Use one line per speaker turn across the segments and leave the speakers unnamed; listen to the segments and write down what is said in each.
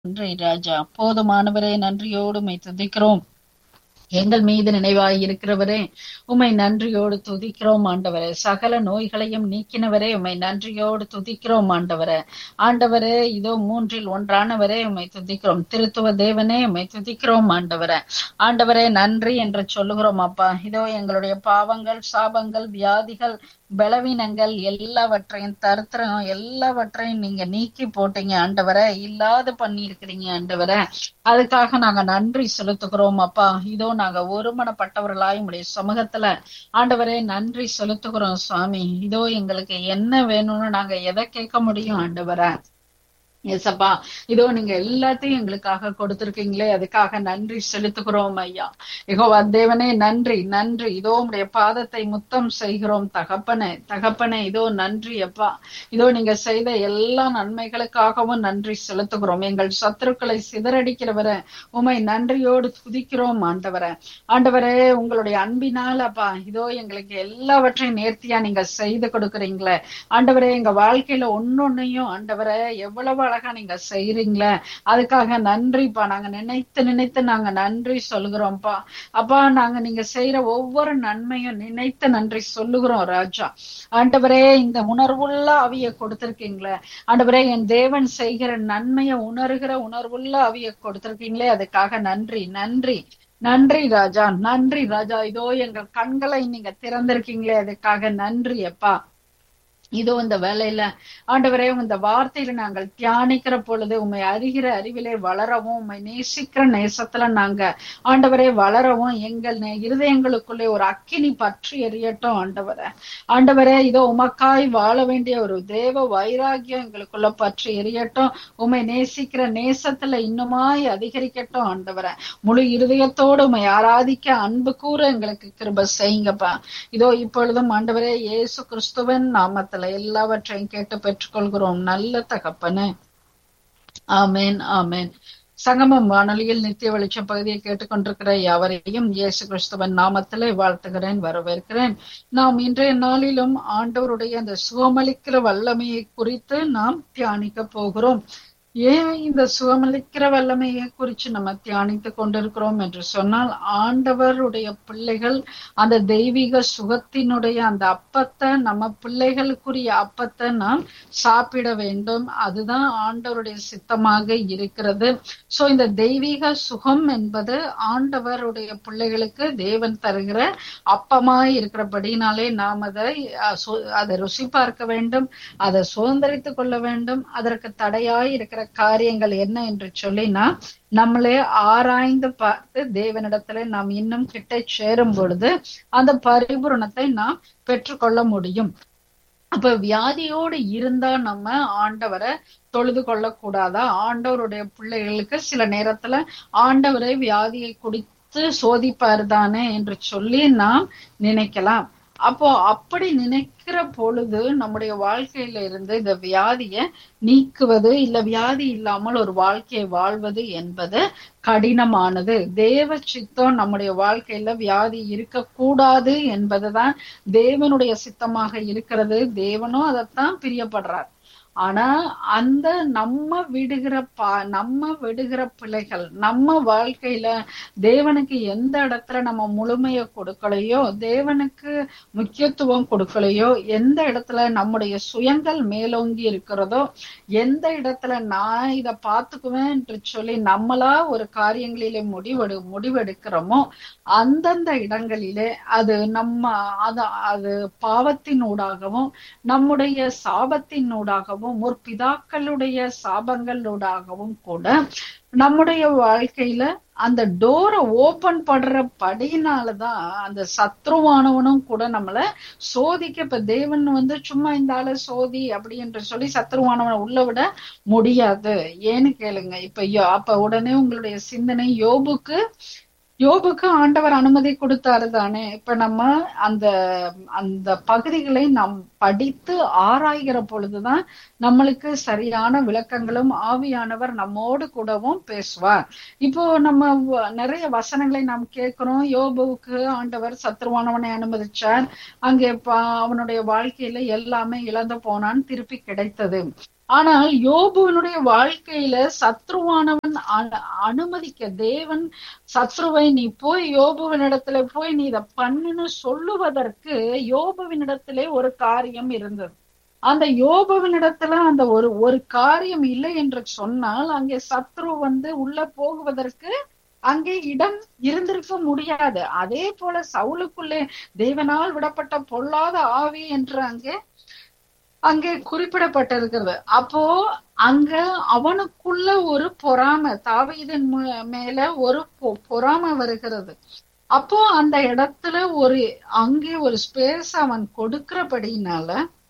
நன்றி ராஜா போதுமானவரே நன்றியோடு உம்மை துதிக்கிறோம் எங்கள் மீது நினைவாய் இருக்கிறவரே உம்மை நன்றியோடு துதிக்கிறோம் ஆண்டவரே சகல நோய்களையும் நீக்கினவரே உம்மை நன்றியோடு துதிக்கிறோம் ஆண்டவரே ஆண்டவரே இதோ மூன்றில் ஒன்றானவரே உம்மை துதிக்கிறோம் திருத்துவ தேவனே உம்மை துதிக்கிறோம் ஆண்டவரே ஆண்டவரே நன்றி என்று சொல்லுகிறோம் அப்பா இதோ எங்களுடைய பாவங்கள் சாபங்கள் வியாதிகள் பலவீனங்கள் எல்லாவற்றையும் தருத்திரம் எல்லாவற்றையும் நீங்க நீக்கி போட்டீங்க ஆண்டவரை இல்லாத பண்ணி இருக்கிறீங்க ஆண்டவரை அதுக்காக நாங்க நன்றி செலுத்துகிறோம் அப்பா இதோ நாங்க ஒருமனப்பட்டவர்களாய் உடைய சமூகத்துல ஆண்டவரே நன்றி செலுத்துகிறோம் சுவாமி இதோ எங்களுக்கு என்ன வேணும்னு நாங்க எதை கேட்க முடியும் ஆண்டவரை எசப்பா இதோ நீங்க எல்லாத்தையும் எங்களுக்காக கொடுத்திருக்கீங்களே அதுக்காக நன்றி செலுத்துகிறோம் ஐயா யெகோவா தேவனே நன்றி நன்றி இதோ உடைய பாதத்தை முத்தம் செய்கிறோம் தகப்பனே தகப்பனே இதோ நன்றி அப்பா இதோ நீங்க செய்த எல்லா நன்மைகளுக்காகவும் நன்றி செலுத்துகிறோம் எங்கள் சத்துருக்களை சிதறடிக்கிறவரை உமை நன்றியோடு துதிக்கிறோம் ஆண்டவரை ஆண்டவரே உங்களுடைய அன்பினால் அப்பா இதோ எங்களுக்கு எல்லாவற்றையும் நேர்த்தியா நீங்க செய்து கொடுக்குறீங்களே ஆண்டவரே எங்க வாழ்க்கையில ஒன்னொன்னையும் ஆண்டவரை எவ்வளவு அழகா நீங்க செய்யறீங்களே அதுக்காக நன்றிப்பா நாங்க நினைத்து நினைத்து நாங்க நன்றி சொல்லுகிறோம்ப்பா அப்பா நாங்க நீங்க செய்யற ஒவ்வொரு நன்மையும் நினைத்து நன்றி சொல்லுகிறோம் ராஜா ஆண்டவரே இந்த உணர்வுள்ள அவிய கொடுத்திருக்கீங்களே ஆண்டவரே என் தேவன் செய்கிற நன்மையை உணர்கிற உணர்வுள்ள அவிய கொடுத்திருக்கீங்களே அதுக்காக நன்றி நன்றி நன்றி ராஜா நன்றி ராஜா இதோ எங்கள் கண்களை நீங்க திறந்திருக்கீங்களே அதுக்காக நன்றி அப்பா இதோ இந்த வேலையில ஆண்டவரே இந்த வார்த்தையில நாங்கள் தியானிக்கிற பொழுது உண்மை அறிகிற அறிவிலே வளரவும் உண்மை நேசிக்கிற நேசத்துல நாங்க ஆண்டவரே வளரவும் எங்கள் இருதயங்களுக்குள்ளே ஒரு அக்கினி பற்றி எரியட்டும் ஆண்டவரை ஆண்டவரே இதோ உமக்காய் வாழ வேண்டிய ஒரு தேவ வைராகியம் எங்களுக்குள்ள பற்றி எரியட்டும் உண்மை நேசிக்கிற நேசத்துல இன்னுமாய் அதிகரிக்கட்டும் ஆண்டவரை முழு இருதயத்தோடு உண்மை ஆராதிக்க அன்பு கூற எங்களுக்கு கிருப செய்யுங்கப்பா இதோ இப்பொழுதும் ஆண்டவரே இயேசு கிறிஸ்துவன் நாமத்துல எல்லாவற்றையும் கேட்டு பெற்றுக்கொள்கிறோம் நல்ல தகப்பனே ஆமேன் ஆமேன் சங்கமம் வானொலியில் நித்திய வெளிச்சம் பகுதியை கேட்டுக்கொண்டிருக்கிற யாவரையும் இயேசு கிறிஸ்துவன் நாமத்திலே வாழ்த்துகிறேன் வரவேற்கிறேன் நாம் இன்றைய நாளிலும் ஆண்டவருடைய அந்த சுகமளிக்கிற வல்லமையை குறித்து நாம் தியானிக்க போகிறோம் ஏன் இந்த சுகமளிக்கிற வல்லமையை குறித்து நம்ம தியானித்து கொண்டிருக்கிறோம் என்று சொன்னால் ஆண்டவருடைய பிள்ளைகள் அந்த தெய்வீக சுகத்தினுடைய அந்த அப்பத்தை நம்ம பிள்ளைகளுக்குரிய அப்பத்தை நாம் சாப்பிட வேண்டும் அதுதான் ஆண்டவருடைய சித்தமாக இருக்கிறது சோ இந்த தெய்வீக சுகம் என்பது ஆண்டவருடைய பிள்ளைகளுக்கு தேவன் தருகிற அப்பமாய் இருக்கிறபடினாலே நாம் அதை அதை ருசி பார்க்க வேண்டும் அதை சுதந்திரித்துக் கொள்ள வேண்டும் அதற்கு தடையாய் இருக்கிற காரியங்கள் என்ன என்று சொல்லி நாம் நம்மளே ஆராய்ந்து பார்த்து தேவனிடத்துல நாம் இன்னும் கிட்ட சேரும் பொழுது அந்த பரிபூரணத்தை நாம் பெற்றுக்கொள்ள முடியும் அப்ப வியாதியோடு இருந்தா நம்ம ஆண்டவரை தொழுது கொள்ள கூடாதா ஆண்டவருடைய பிள்ளைகளுக்கு சில நேரத்துல ஆண்டவரை வியாதியை குடித்து சோதிப்பாரு தானே என்று சொல்லி நாம் நினைக்கலாம் அப்போ அப்படி நினைக்கிற பொழுது நம்முடைய வாழ்க்கையில இருந்து இந்த வியாதிய நீக்குவது இல்ல வியாதி இல்லாமல் ஒரு வாழ்க்கையை வாழ்வது என்பது கடினமானது தேவ சித்தம் நம்முடைய வாழ்க்கையில வியாதி இருக்கக்கூடாது என்பதுதான் தேவனுடைய சித்தமாக இருக்கிறது தேவனும் அதைத்தான் பிரியப்படுறார் ஆனா அந்த நம்ம விடுகிற பா நம்ம விடுகிற பிள்ளைகள் நம்ம வாழ்க்கையில தேவனுக்கு எந்த இடத்துல நம்ம முழுமைய கொடுக்கலையோ தேவனுக்கு முக்கியத்துவம் கொடுக்கலையோ எந்த இடத்துல நம்முடைய சுயங்கள் மேலோங்கி இருக்கிறதோ எந்த இடத்துல நான் இத பாத்துக்குவேன் என்று சொல்லி நம்மளா ஒரு காரியங்களிலே முடிவெடு முடிவெடுக்கிறோமோ அந்தந்த இடங்களிலே அது நம்ம அது அது பாவத்தினூடாகவும் நம்முடைய சாபத்தினூடாகவும் முற்பிதாக்களுடைய சாபங்களூடாகவும் கூட நம்முடைய வாழ்க்கையில அந்த டோரை ஓபன் படுற படினாலதான் அந்த சத்ருவானவனும் கூட நம்மள சோதிக்க இப்ப தேவன் வந்து சும்மா இந்த ஆள சோதி அப்படி என்று சொல்லி சத்ருவானவனை உள்ள விட முடியாது ஏன்னு கேளுங்க இப்ப அப்ப உடனே உங்களுடைய சிந்தனை யோபுக்கு யோபுக்கு ஆண்டவர் அனுமதி கொடுத்தாரு தானே இப்ப நம்ம அந்த அந்த பகுதிகளை நாம் படித்து ஆராய்கிற பொழுதுதான் நம்மளுக்கு சரியான விளக்கங்களும் ஆவியானவர் நம்மோடு கூடவும் பேசுவார் இப்போ நம்ம நிறைய வசனங்களை நாம் கேட்கிறோம் யோபுவுக்கு ஆண்டவர் சத்ருவானவனை அனுமதிச்சார் அங்கே அவனுடைய வாழ்க்கையில எல்லாமே இழந்து போனான் திருப்பி கிடைத்தது ஆனால் யோபுவினுடைய வாழ்க்கையில சத்ருவானவன் அ- அனுமதிக்க தேவன் சத்ருவை நீ போய் யோபுவினிடத்துல போய் நீ இத பண்ணுன்னு சொல்லுவதற்கு யோபுவினிடத்திலே ஒரு காரியம் இருந்தது அந்த யோபுவினிடத்துல அந்த ஒரு ஒரு காரியம் இல்லை என்று சொன்னால் அங்கே சத்ரு வந்து உள்ள போகுவதற்கு அங்கே இடம் இருந்திருக்க முடியாது அதே போல சவுலுக்குள்ளே தேவனால் விடப்பட்ட பொல்லாத ஆவி என்று அங்கே அங்கே குறிப்பிடப்பட்டிருக்கிறது அப்போ அங்க அவனுக்குள்ள ஒரு பொறாமை தாவீதின் மு- மேல ஒரு பொ- பொறாமை வருகிறது அப்போ அந்த இடத்துல ஒரு அங்கே ஒரு ஸ்பேஸ் அவன் கொடுக்கிறபடினால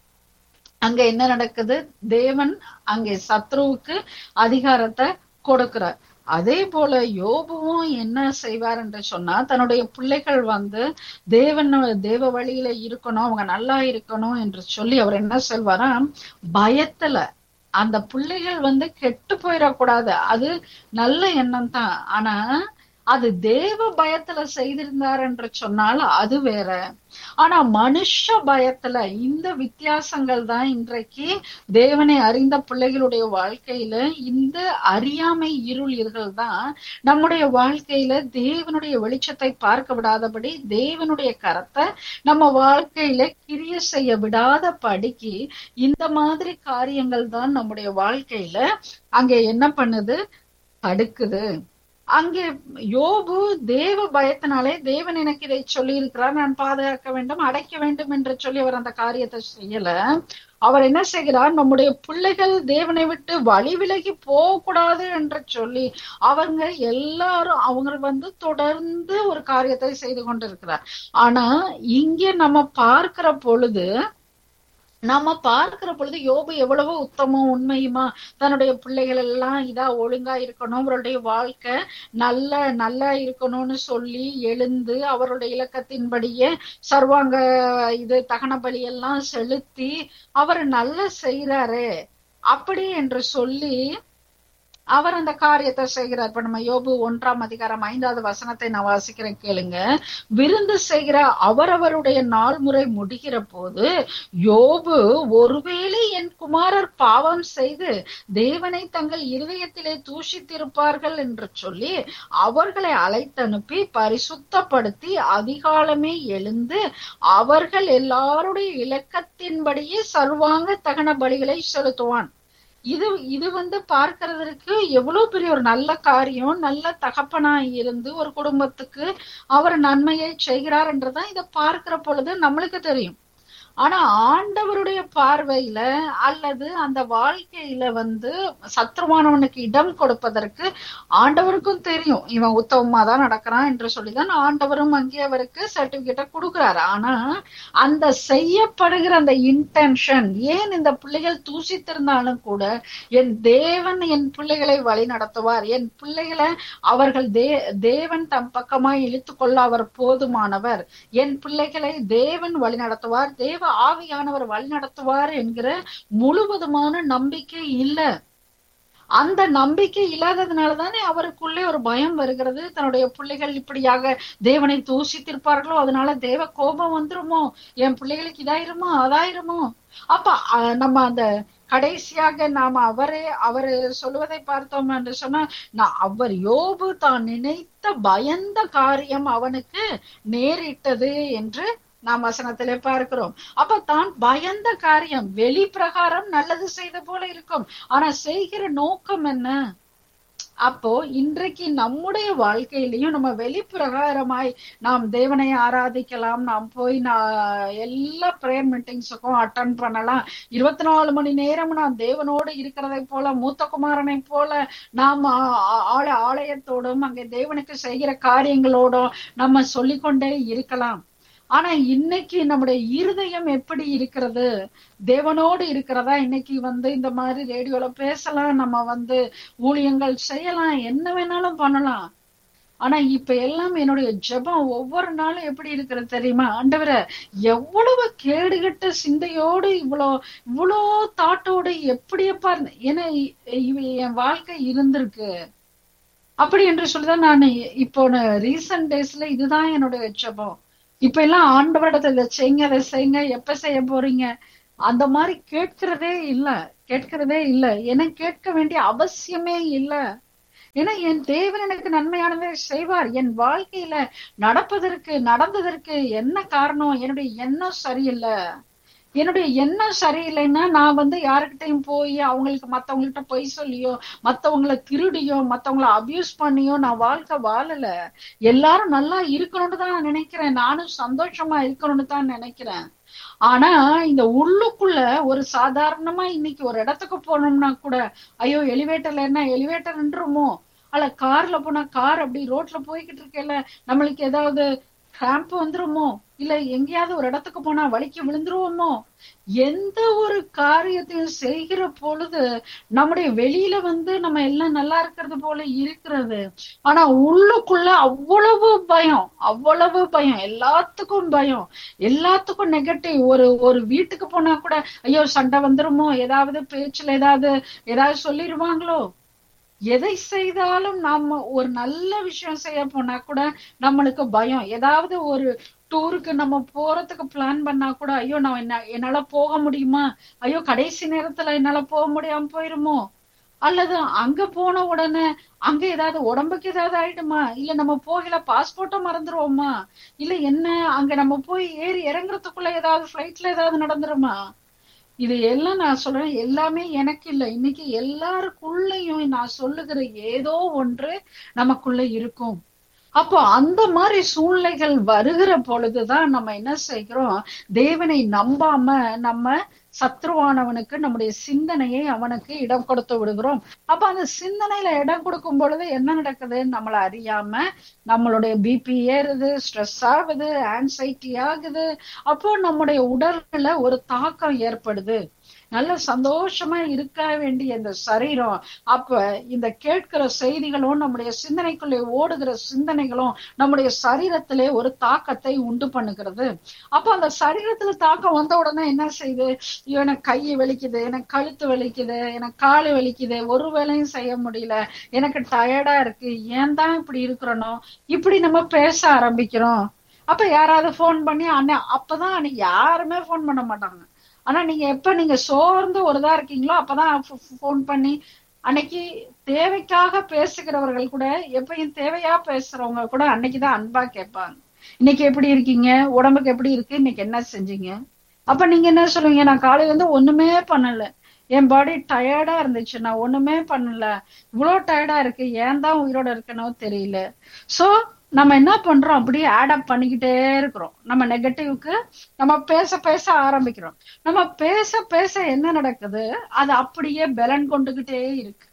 அங்க என்ன நடக்குது தேவன் அங்கே சத்ருவுக்கு அதிகாரத்தை கொடுக்கிறார் அதே போல யோபுவும் என்ன செய்வார் என்று சொன்னா தன்னுடைய பிள்ளைகள் வந்து தேவன் தேவ வழியில இருக்கணும் அவங்க நல்லா இருக்கணும் என்று சொல்லி அவர் என்ன சொல்வாராம் பயத்துல அந்த பிள்ளைகள் வந்து கெட்டு போயிடக்கூடாது அது நல்ல எண்ணம் தான் ஆனா அது தேவ பயத்துல செய்திருந்தார் என்று சொன்னால் அது வேற ஆனா மனுஷ பயத்துல இந்த வித்தியாசங்கள் தான் இன்றைக்கு தேவனை அறிந்த பிள்ளைகளுடைய வாழ்க்கையில இந்த அறியாமை இருள் இதுகள் தான் நம்முடைய வாழ்க்கையில தேவனுடைய வெளிச்சத்தை பார்க்க விடாதபடி தேவனுடைய கரத்தை நம்ம வாழ்க்கையில கிரிய செய்ய விடாத படிக்கு இந்த மாதிரி காரியங்கள் தான் நம்முடைய வாழ்க்கையில அங்க என்ன பண்ணுது தடுக்குது அங்கே யோபு தேவ பயத்தினாலே தேவன் எனக்கு இதை சொல்லி இருக்கிறார் நான் பாதுகாக்க வேண்டும் அடைக்க வேண்டும் என்று சொல்லி அவர் அந்த காரியத்தை செய்யல அவர் என்ன செய்கிறார் நம்முடைய பிள்ளைகள் தேவனை விட்டு வழி விலகி போகக்கூடாது என்று சொல்லி அவங்க எல்லாரும் அவங்க வந்து தொடர்ந்து ஒரு காரியத்தை செய்து கொண்டிருக்கிறார் ஆனா இங்கே நம்ம பார்க்கிற பொழுது நம்ம பார்க்கிற பொழுது யோபு எவ்வளவோ உத்தமம் உண்மையுமா தன்னுடைய பிள்ளைகள் எல்லாம் இதா ஒழுங்கா இருக்கணும் அவருடைய வாழ்க்கை நல்ல நல்லா இருக்கணும்னு சொல்லி எழுந்து அவருடைய இலக்கத்தின்படியே சர்வாங்க இது தகன பலி எல்லாம் செலுத்தி அவர் நல்ல செய்யறாரு அப்படி என்று சொல்லி அவர் அந்த காரியத்தை செய்கிறார் இப்ப நம்ம யோபு ஒன்றாம் அதிகாரம் ஐந்தாவது வசனத்தை நான் வாசிக்கிறேன் கேளுங்க விருந்து செய்கிற அவரவருடைய நாள் முறை முடிகிற போது யோபு ஒருவேளை என் குமாரர் பாவம் செய்து தேவனை தங்கள் இருதயத்திலே தூஷித்திருப்பார்கள் என்று சொல்லி அவர்களை அழைத்தனுப்பி பரிசுத்தப்படுத்தி அதிகாலமே எழுந்து அவர்கள் எல்லாருடைய இலக்கத்தின்படியே சர்வாங்க தகன பலிகளை செலுத்துவான் இது இது வந்து பார்க்கிறதற்கு எவ்வளவு பெரிய ஒரு நல்ல காரியம் நல்ல தகப்பனா இருந்து ஒரு குடும்பத்துக்கு அவர் நன்மையை செய்கிறார் என்றுதான் இதை பார்க்கிற பொழுது நம்மளுக்கு தெரியும் ஆனா ஆண்டவருடைய பார்வையில அல்லது அந்த வாழ்க்கையில வந்து சத்ருவானவனுக்கு இடம் கொடுப்பதற்கு ஆண்டவருக்கும் தெரியும் இவன் உத்தமமா தான் நடக்கிறான் என்று சொல்லிதான் ஆண்டவரும் அங்கே அவருக்கு சர்டிபிகேட்டை கொடுக்கிறாரு ஆனா அந்த செய்யப்படுகிற அந்த இன்டென்ஷன் ஏன் இந்த பிள்ளைகள் தூசித்திருந்தாலும் கூட என் தேவன் என் பிள்ளைகளை வழி நடத்துவார் என் பிள்ளைகளை அவர்கள் தே தேவன் தம் பக்கமாய் இழுத்து கொள்ள அவர் போதுமானவர் என் பிள்ளைகளை தேவன் வழி நடத்துவார் தேவ ஆவியானவர் வழி நடத்துவார் என்கிற முழுவதுமான நம்பிக்கை இல்ல அந்த நம்பிக்கை இல்லாததுனால தானே அவருக்குள்ளே ஒரு பயம் வருகிறது தன்னுடைய பிள்ளைகள் இப்படியாக தேவனை தூசித்திருப்பார்களோ அதனால தேவ கோபம் வந்துருமோ என் பிள்ளைகளுக்கு இதாயிருமோ அதாயிருமோ அப்ப அஹ், நம்ம அந்த கடைசியாக நாம அவரே அவரு சொல்லுவதை பார்த்தோம் என்று சொன்னா நான் அவர் யோபு தான் நினைத்த பயந்த காரியம் அவனுக்கு நேரிட்டது என்று நாம் வசனத்திலே பார்க்கிறோம் அப்ப தான் பயந்த காரியம் வெளி பிரகாரம் நல்லது செய்த போல இருக்கும் ஆனா செய்கிற நோக்கம் என்ன அப்போ இன்றைக்கு நம்முடைய வாழ்க்கையிலையும் நம்ம வெளிப்பிரகாரமாய் நாம் தேவனை ஆராதிக்கலாம் நாம் போய் நான் எல்லா ப்ரேயர் மீட்டிங்ஸுக்கும் அட்டன் பண்ணலாம் இருபத்தி நாலு மணி நேரம் நான் தேவனோடு இருக்கிறதை போல மூத்த குமாரனை போல நாம் ஆ- ஆ- ஆல ஆலயத்தோடும் அங்கே தேவனுக்கு செய்கிற காரியங்களோடும் நம்ம சொல்லிக்கொண்டே இருக்கலாம் ஆனா இன்னைக்கு நம்முடைய இருதயம் எப்படி இருக்கிறது தேவனோடு இருக்கிறதா இன்னைக்கு வந்து இந்த மாதிரி ரேடியோல பேசலாம் நம்ம வந்து ஊழியங்கள் செய்யலாம் என்ன வேணாலும் பண்ணலாம் ஆனா இப்ப எல்லாம் என்னுடைய ஜெபம் ஒவ்வொரு நாளும் எப்படி இருக்கிறது தெரியுமா ஆண்டவரே எவ்வளவு கேடுகட்ட சிந்தையோடு இவ்வளோ இவ்வளோ தாட்டோடு எப்படியப்பா இருந்த- ஏன்னா இ- இவ- என் வாழ்க்கை இருந்திருக்கு அப்படி என்று சொல்லிதான் நான் இப்போ ரீசன்ட் டேஸ்ல இதுதான் என்னுடைய ஜெபம் இப்ப எல்லாம் ஆண்டவரிடத்துல இதை செய்யுங்க அதை செய்யுங்க எப்ப செய்ய போறீங்க அந்த மாதிரி கேட்கிறதே இல்ல கேட்கிறதே இல்ல எனக்கு கேட்க வேண்டிய அவசியமே இல்ல ஏன்னா என் தேவன் எனக்கு நன்மையானதை செய்வார் என் வாழ்க்கையில நடப்பதற்கு நடந்ததற்கு என்ன காரணம் என்னுடைய எண்ணம் சரியில்லை என்னுடைய எண்ணம் சரியில்லைன்னா நான் வந்து யாருக்கிட்டையும் போய் அவங்களுக்கு மத்தவங்கள்ட்ட பொய் சொல்லியோ மத்தவங்கள திருடியோ மத்தவங்கள அபியூஸ் பண்ணியோ நான் வாழ்க்கை வாழல எல்லாரும் நல்லா இருக்கணும்னு தான் நான் நினைக்கிறேன் நானும் சந்தோஷமா இருக்கணும்னு தான் நினைக்கிறேன் ஆனா இந்த உள்ளுக்குள்ள ஒரு சாதாரணமா இன்னைக்கு ஒரு இடத்துக்கு போனோம்னா கூட ஐயோ எலிவேட்டர்ல என்ன எலிவேட்டர் நின்றுமோ அல்ல கார்ல போனா கார் அப்படி ரோட்ல போய்கிட்டு இருக்கேல நம்மளுக்கு ஏதாவது கிராம்ப் வந்துருமோ இல்ல எங்கேயாவது ஒரு இடத்துக்கு போனா வலிக்கு விழுந்துருவோமோ எந்த ஒரு காரியத்தையும் செய்கிற பொழுது நம்முடைய வெளியில வந்து நம்ம எல்லாம் நல்லா இருக்கிறது போல இருக்கிறது ஆனா உள்ளுக்குள்ள அவ்வளவு பயம் அவ்வளவு பயம் எல்லாத்துக்கும் பயம் எல்லாத்துக்கும் நெகட்டிவ் ஒரு ஒரு வீட்டுக்கு போனா கூட ஐயோ சண்டை வந்துருமோ ஏதாவது பேச்சுல ஏதாவது ஏதாவது சொல்லிடுவாங்களோ எதை செய்தாலும் நாம ஒரு நல்ல விஷயம் செய்ய போனா கூட நம்மளுக்கு பயம் ஏதாவது ஒரு டூருக்கு நம்ம போறதுக்கு பிளான் பண்ணா கூட ஐயோ நான் என்ன என்னால போக முடியுமா ஐயோ கடைசி நேரத்துல என்னால போக முடியாம போயிருமோ அல்லது அங்க போன உடனே அங்க ஏதாவது உடம்புக்கு ஏதாவது ஆயிடுமா இல்ல நம்ம போகல பாஸ்போர்ட்டை மறந்துருவோமா இல்ல என்ன அங்க நம்ம போய் ஏறி இறங்குறதுக்குள்ள ஏதாவது பிளைட்ல ஏதாவது நடந்துருமா இது எல்லாம் நான் சொல்றேன் எல்லாமே எனக்கு இல்ல இன்னைக்கு எல்லாருக்குள்ளயும் நான் சொல்லுகிற ஏதோ ஒன்று நமக்குள்ள இருக்கும் அப்போ அந்த மாதிரி சூழ்நிலைகள் வருகிற பொழுதுதான் நம்ம என்ன செய்கிறோம் தேவனை நம்பாம நம்ம சத்ருவானவனுக்கு நம்முடைய சிந்தனையை அவனுக்கு இடம் கொடுத்து விடுகிறோம் அப்ப அந்த சிந்தனையில இடம் கொடுக்கும் பொழுது என்ன நடக்குது நம்மள அறியாம நம்மளுடைய பிபி ஏறுது ஸ்ட்ரெஸ் ஆகுது ஆன்சைட்டி ஆகுது அப்போ நம்முடைய உடல்ல ஒரு தாக்கம் ஏற்படுது நல்ல சந்தோஷமா இருக்க வேண்டிய இந்த சரீரம் அப்ப இந்த கேட்கிற செய்திகளும் நம்முடைய சிந்தனைக்குள்ளே ஓடுகிற சிந்தனைகளும் நம்முடைய சரீரத்திலே ஒரு தாக்கத்தை உண்டு பண்ணுகிறது அப்ப அந்த சரீரத்துல தாக்கம் வந்த உடனே என்ன செய்யுது எனக்கு கை வலிக்குது எனக்கு கழுத்து வலிக்குது எனக்கு காலு வலிக்குது ஒரு வேலையும் செய்ய முடியல எனக்கு டயர்டா இருக்கு ஏன் தான் இப்படி இருக்கிறனோ இப்படி நம்ம பேச ஆரம்பிக்கிறோம் அப்ப யாராவது போன் பண்ணி அண்ணன் அப்பதான் அன்னைக்கு யாருமே போன் பண்ண மாட்டாங்க ஆனா நீங்க எப்ப நீங்க சோர்ந்து ஒருதா இருக்கீங்களோ அப்பதான் போன் பண்ணி அன்னைக்கு தேவைக்காக பேசுகிறவர்கள் கூட எப்பயும் தேவையா பேசுறவங்க கூட அன்னைக்குதான் அன்பா கேட்பாங்க இன்னைக்கு எப்படி இருக்கீங்க உடம்புக்கு எப்படி இருக்கு இன்னைக்கு என்ன செஞ்சீங்க அப்ப நீங்க என்ன சொல்லுவீங்க நான் காலையில இருந்து ஒண்ணுமே பண்ணல என் பாடி டயர்டா இருந்துச்சு நான் ஒண்ணுமே பண்ணல இவ்வளவு டயர்டா இருக்கு ஏன் தான் உயிரோட இருக்கணும் தெரியல சோ நம்ம என்ன பண்றோம் அப்படியே ஆட் அப் பண்ணிக்கிட்டே இருக்கிறோம் நம்ம நெகட்டிவ்க்கு நம்ம பேச பேச ஆரம்பிக்கிறோம் நம்ம பேச பேச என்ன நடக்குது அது அப்படியே பலன் கொண்டுகிட்டே இருக்கு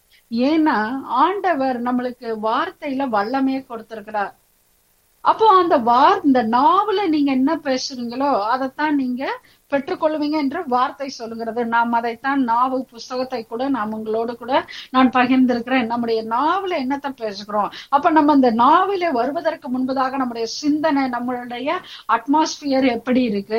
ஏன்னா ஆண்டவர் நம்மளுக்கு வார்த்தையில வல்லமே கொடுத்திருக்கிறார் அப்போ அந்த வார் இந்த நாவல நீங்க என்ன பேசுறீங்களோ அதைத்தான் நீங்க பெற்றுக்கொள்வீங்க என்று வார்த்தை சொல்லுகிறது நாம் அதைத்தான் நாவு புஸ்தகத்தை கூட நாம் உங்களோடு கூட நான் பகிர்ந்திருக்கிறேன் நம்முடைய நாவல என்னத்தை பேசுகிறோம் அப்ப நம்ம இந்த நாவில வருவதற்கு முன்பதாக நம்முடைய சிந்தனை நம்மளுடைய அட்மாஸ்பியர் எப்படி இருக்கு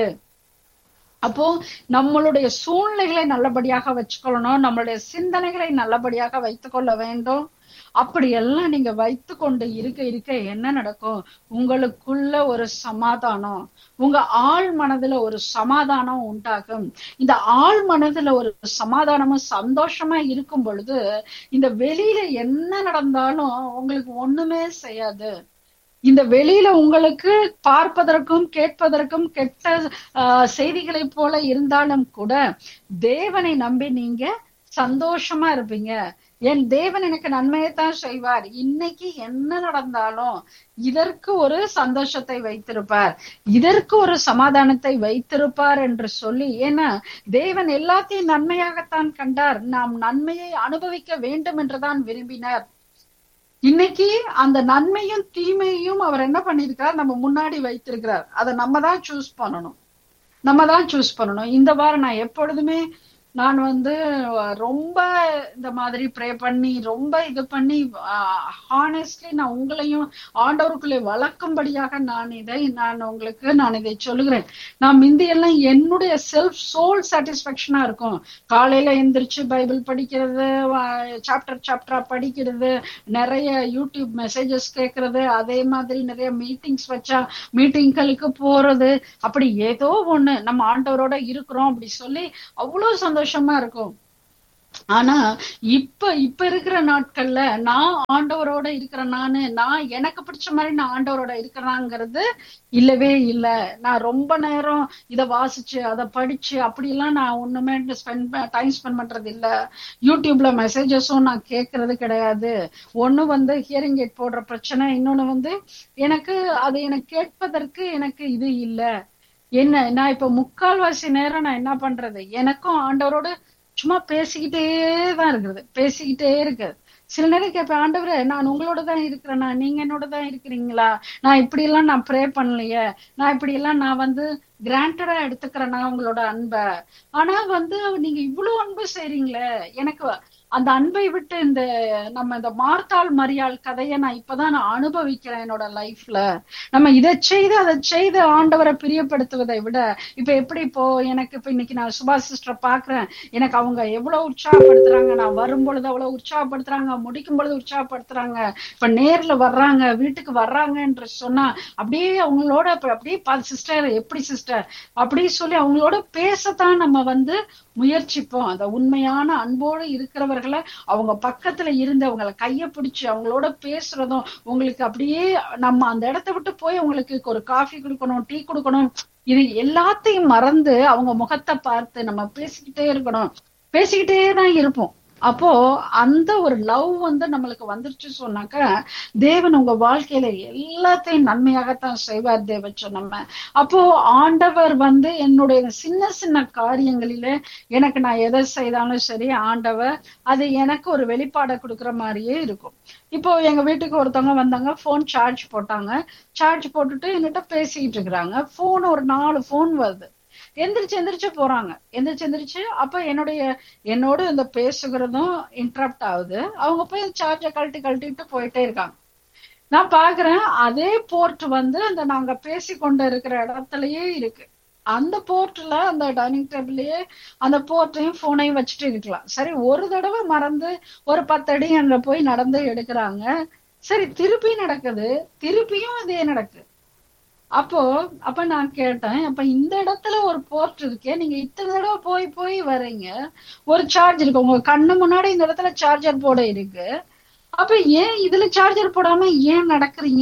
அப்போ நம்மளுடைய சூழ்நிலைகளை நல்லபடியாக வச்சுக்கொள்ளணும் நம்மளுடைய சிந்தனைகளை நல்லபடியாக வைத்துக்கொள்ள வேண்டும் அப்படி எல்லாம் நீங்க வைத்து கொண்டு இருக்க இருக்க என்ன நடக்கும் உங்களுக்குள்ள ஒரு சமாதானம் உங்க ஆள் மனதுல ஒரு சமாதானம் உண்டாகும் இந்த ஆள் மனதுல ஒரு சமாதானமும் சந்தோஷமா இருக்கும் பொழுது இந்த வெளியில என்ன நடந்தாலும் உங்களுக்கு ஒண்ணுமே செய்யாது இந்த வெளியில உங்களுக்கு பார்ப்பதற்கும் கேட்பதற்கும் கெட்ட செய்திகளை போல இருந்தாலும் கூட தேவனை நம்பி நீங்க சந்தோஷமா இருப்பீங்க என் தேவன் எனக்கு நன்மையைத்தான் செய்வார் இன்னைக்கு என்ன நடந்தாலும் இதற்கு ஒரு சந்தோஷத்தை வைத்திருப்பார் இதற்கு ஒரு சமாதானத்தை வைத்திருப்பார் என்று சொல்லி ஏன்னா தேவன் எல்லாத்தையும் நன்மையாகத்தான் கண்டார் நாம் நன்மையை அனுபவிக்க வேண்டும் என்றுதான் விரும்பினார் இன்னைக்கு அந்த நன்மையும் தீமையும் அவர் என்ன பண்ணிருக்கார் நம்ம முன்னாடி வைத்திருக்கிறார் அதை நம்ம தான் சூஸ் பண்ணணும் நம்ம தான் சூஸ் பண்ணணும் இந்த வாரம் நான் எப்பொழுதுமே நான் வந்து ரொம்ப இந்த மாதிரி ப்ரே பண்ணி ரொம்ப இது பண்ணி ஹானஸ்ட்லி நான் உங்களையும் ஆண்டவருக்குள்ளே வளர்க்கும்படியாக நான் இதை நான் உங்களுக்கு நான் இதை சொல்லுகிறேன் நான் முந்தியெல்லாம் என்னுடைய செல்ஃப் சோல் சாட்டிஸ்பேக்ஷனா இருக்கும் காலையில எந்திரிச்சு பைபிள் படிக்கிறது சாப்டர் சாப்டரா படிக்கிறது நிறைய யூடியூப் மெசேஜஸ் கேட்கறது அதே மாதிரி நிறைய மீட்டிங்ஸ் வச்சா மீட்டிங்களுக்கு போறது அப்படி ஏதோ ஒண்ணு நம்ம ஆண்டவரோட இருக்கிறோம் அப்படி சொல்லி அவ்வளவு சந்தோஷமா இருக்கும் ஆனா இப்ப இப்ப இருக்கிற நாட்கள்ல நான் ஆண்டவரோட இருக்கிற நானு நான் எனக்கு பிடிச்ச மாதிரி நான் ஆண்டவரோட இருக்கிறாங்கிறது இல்லவே இல்ல நான் ரொம்ப நேரம் இத வாசிச்சு அதை படிச்சு அப்படி எல்லாம் நான் ஒண்ணுமே ஸ்பெண்ட் டைம் ஸ்பெண்ட் பண்றது இல்ல யூடியூப்ல மெசேஜஸும் நான் கேட்கறது கிடையாது ஒண்ணு வந்து ஹியரிங் எட் போடுற பிரச்சனை இன்னொன்னு வந்து எனக்கு அது எனக்கு கேட்பதற்கு எனக்கு இது இல்ல என்ன நான் இப்ப முக்கால்வாசி நேரம் நான் என்ன பண்றது எனக்கும் ஆண்டவரோட சும்மா பேசிக்கிட்டே தான் இருக்கிறது பேசிக்கிட்டே இருக்குது சில நேரம் கேட்பேன் ஆண்டவரே நான் உங்களோட தான் இருக்கிறேனா நீங்க என்னோட தான் இருக்கிறீங்களா நான் இப்படி எல்லாம் நான் ப்ரே பண்ணலையே நான் இப்படி எல்லாம் நான் வந்து கிராண்டடா எடுத்துக்கிறேன்னா உங்களோட அன்பை ஆனா வந்து நீங்க இவ்வளவு அன்பு செய்றீங்களே எனக்கு அந்த அன்பை விட்டு இந்த நம்ம இந்த மார்த்தாள் மரியாள் கதையை நான் இப்பதான் நான் அனுபவிக்கிறேன் என்னோட லைஃப்ல நம்ம இதை செய்து அதை செய்து ஆண்டவரை பிரியப்படுத்துவதை விட இப்ப எப்படி இப்போ எனக்கு இப்ப இன்னைக்கு நான் சுபாஷ் சிஸ்டரை பாக்குறேன் எனக்கு அவங்க எவ்வளவு உற்சாகப்படுத்துறாங்க நான் வரும் பொழுது அவ்வளவு உற்சாகப்படுத்துறாங்க முடிக்கும் பொழுது உற்சாகப்படுத்துறாங்க இப்ப நேர்ல வர்றாங்க வீட்டுக்கு வர்றாங்க என்று சொன்னா அப்படியே அவங்களோட அப்படியே சிஸ்டர் எப்படி சிஸ்டர் அப்படி சொல்லி அவங்களோட பேசத்தான் நம்ம வந்து முயற்சிப்போம் அந்த உண்மையான அன்போடு இருக்கிறவர்களை அவங்க பக்கத்துல இருந்து அவங்கள கைய பிடிச்சு அவங்களோட பேசுறதும் உங்களுக்கு அப்படியே நம்ம அந்த இடத்த விட்டு போய் அவங்களுக்கு ஒரு காஃபி கொடுக்கணும் டீ கொடுக்கணும் இது எல்லாத்தையும் மறந்து அவங்க முகத்தை பார்த்து நம்ம பேசிக்கிட்டே இருக்கணும் பேசிக்கிட்டே தான் இருப்போம் அப்போ அந்த ஒரு லவ் வந்து நம்மளுக்கு வந்துருச்சு சொன்னாக்க தேவன் உங்க வாழ்க்கையில எல்லாத்தையும் நன்மையாகத்தான் செய்வார் தேவச்ச நம்ம அப்போ ஆண்டவர் வந்து என்னுடைய சின்ன சின்ன காரியங்களில எனக்கு நான் எதை செய்தாலும் சரி ஆண்டவர் அது எனக்கு ஒரு வெளிப்பாடை கொடுக்குற மாதிரியே இருக்கும் இப்போ எங்க வீட்டுக்கு ஒருத்தவங்க வந்தாங்க போன் சார்ஜ் போட்டாங்க சார்ஜ் போட்டுட்டு என்கிட்ட பேசிக்கிட்டு இருக்கிறாங்க போன் ஒரு நாலு போன் வருது எந்திரிச்சு எந்திரிச்சு போறாங்க எந்திரிச்சு எந்திரிச்சு அப்ப என்னுடைய என்னோட இந்த பேசுகிறதும் இன்டரப்ட் ஆகுது அவங்க போய் சார்ஜை கழட்டி கழட்டிட்டு போயிட்டே இருக்காங்க நான் பாக்குறேன் அதே போர்ட் வந்து அந்த நாங்க பேசி கொண்டு இருக்கிற இடத்துலயே இருக்கு அந்த போர்ட்ல அந்த டைனிங் டேபிள்லயே அந்த போர்ட்டையும் போனையும் வச்சுட்டு இருக்கலாம் சரி ஒரு தடவை மறந்து ஒரு பத்தடி அங்க போய் நடந்து எடுக்கிறாங்க சரி திருப்பி நடக்குது திருப்பியும் அதே நடக்குது அப்போ அப்ப நான் கேட்டேன் அப்ப இந்த இடத்துல ஒரு போர்ட் இருக்கே நீங்க இத்தனை தடவை போய் போய் வரீங்க ஒரு சார்ஜ் இருக்கு உங்க கண்ணு முன்னாடி இந்த இடத்துல சார்ஜர் போட இருக்கு அப்ப ஏன் இதுல சார்ஜர் போடாம ஏன் நடக்கிறீங்க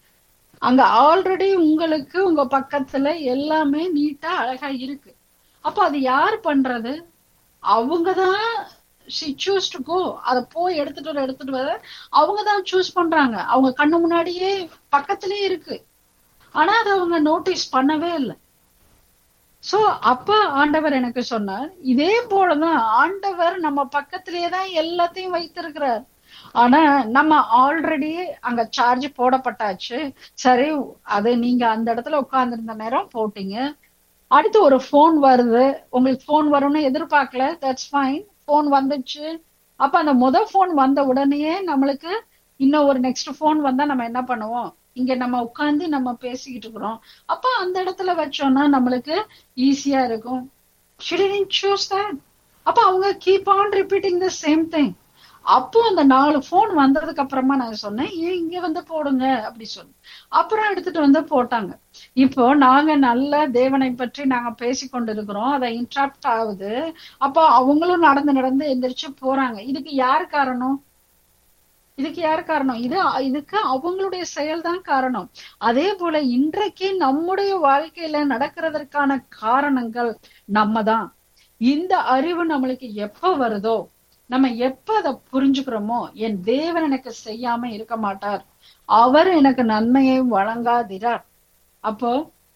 அங்க ஆல்ரெடி உங்களுக்கு உங்க பக்கத்துல எல்லாமே நீட்டா அழகா இருக்கு அப்ப அது யார் பண்றது அவங்கதான் ஷி சூஸ் டு கோ அத போய் எடுத்துட்டு வர எடுத்துட்டு வர அவங்கதான் சூஸ் பண்றாங்க அவங்க கண்ணு முன்னாடியே பக்கத்திலேயே இருக்கு ஆனா அதை அவங்க நோட்டீஸ் பண்ணவே இல்லை சோ அப்ப ஆண்டவர் எனக்கு சொன்னார் இதே போலதான் ஆண்டவர் நம்ம பக்கத்திலேயே தான் எல்லாத்தையும் வைத்திருக்கிறார் ஆனா நம்ம ஆல்ரெடி அங்க சார்ஜ் போடப்பட்டாச்சு சரி அது நீங்க அந்த இடத்துல உட்கார்ந்துருந்த நேரம் போட்டீங்க அடுத்து ஒரு போன் வருது உங்களுக்கு போன் வரும்னு எதிர்பார்க்கல தட்ஸ் ஃபைன் போன் வந்துச்சு அப்ப அந்த முத போன் வந்த உடனேயே நம்மளுக்கு இன்னும் ஒரு நெக்ஸ்ட் போன் வந்தா நம்ம என்ன பண்ணுவோம் இங்க நம்ம உட்கார்ந்து நம்ம பேசிக்கிட்டு இருக்கிறோம் அப்ப அந்த இடத்துல வச்சோம்னா நம்மளுக்கு ஈஸியா இருக்கும் சூஸ் தட் அப்ப அவங்க keep on repeating the same thing அப்போ அந்த நாலு போன் வந்ததுக்கு அப்புறமா நான் சொன்னேன் ஏன் இங்க வந்து போடுங்க அப்படி சொன்னேன் அப்புறம் எடுத்துட்டு வந்து போட்டாங்க இப்போ நாங்க நல்ல தேவனை பற்றி நாங்க பேசி கொண்டு இருக்கிறோம் அதை இன்ட்ராப்ட் ஆகுது அப்போ அவங்களும் நடந்து நடந்து எந்திரிச்சு போறாங்க இதுக்கு யார் காரணம் இதுக்கு யார் காரணம் இது இதுக்கு அவங்களுடைய செயல் தான் காரணம் அதே போல இன்றைக்கு நம்முடைய வாழ்க்கையில நடக்கிறதற்கான காரணங்கள் நம்ம தான் இந்த அறிவு நம்மளுக்கு எப்ப வருதோ நம்ம எப்ப அதை புரிஞ்சுக்கிறோமோ என் தேவன் எனக்கு செய்யாம இருக்க மாட்டார் அவர் எனக்கு நன்மையை வழங்காதிரார் அப்போ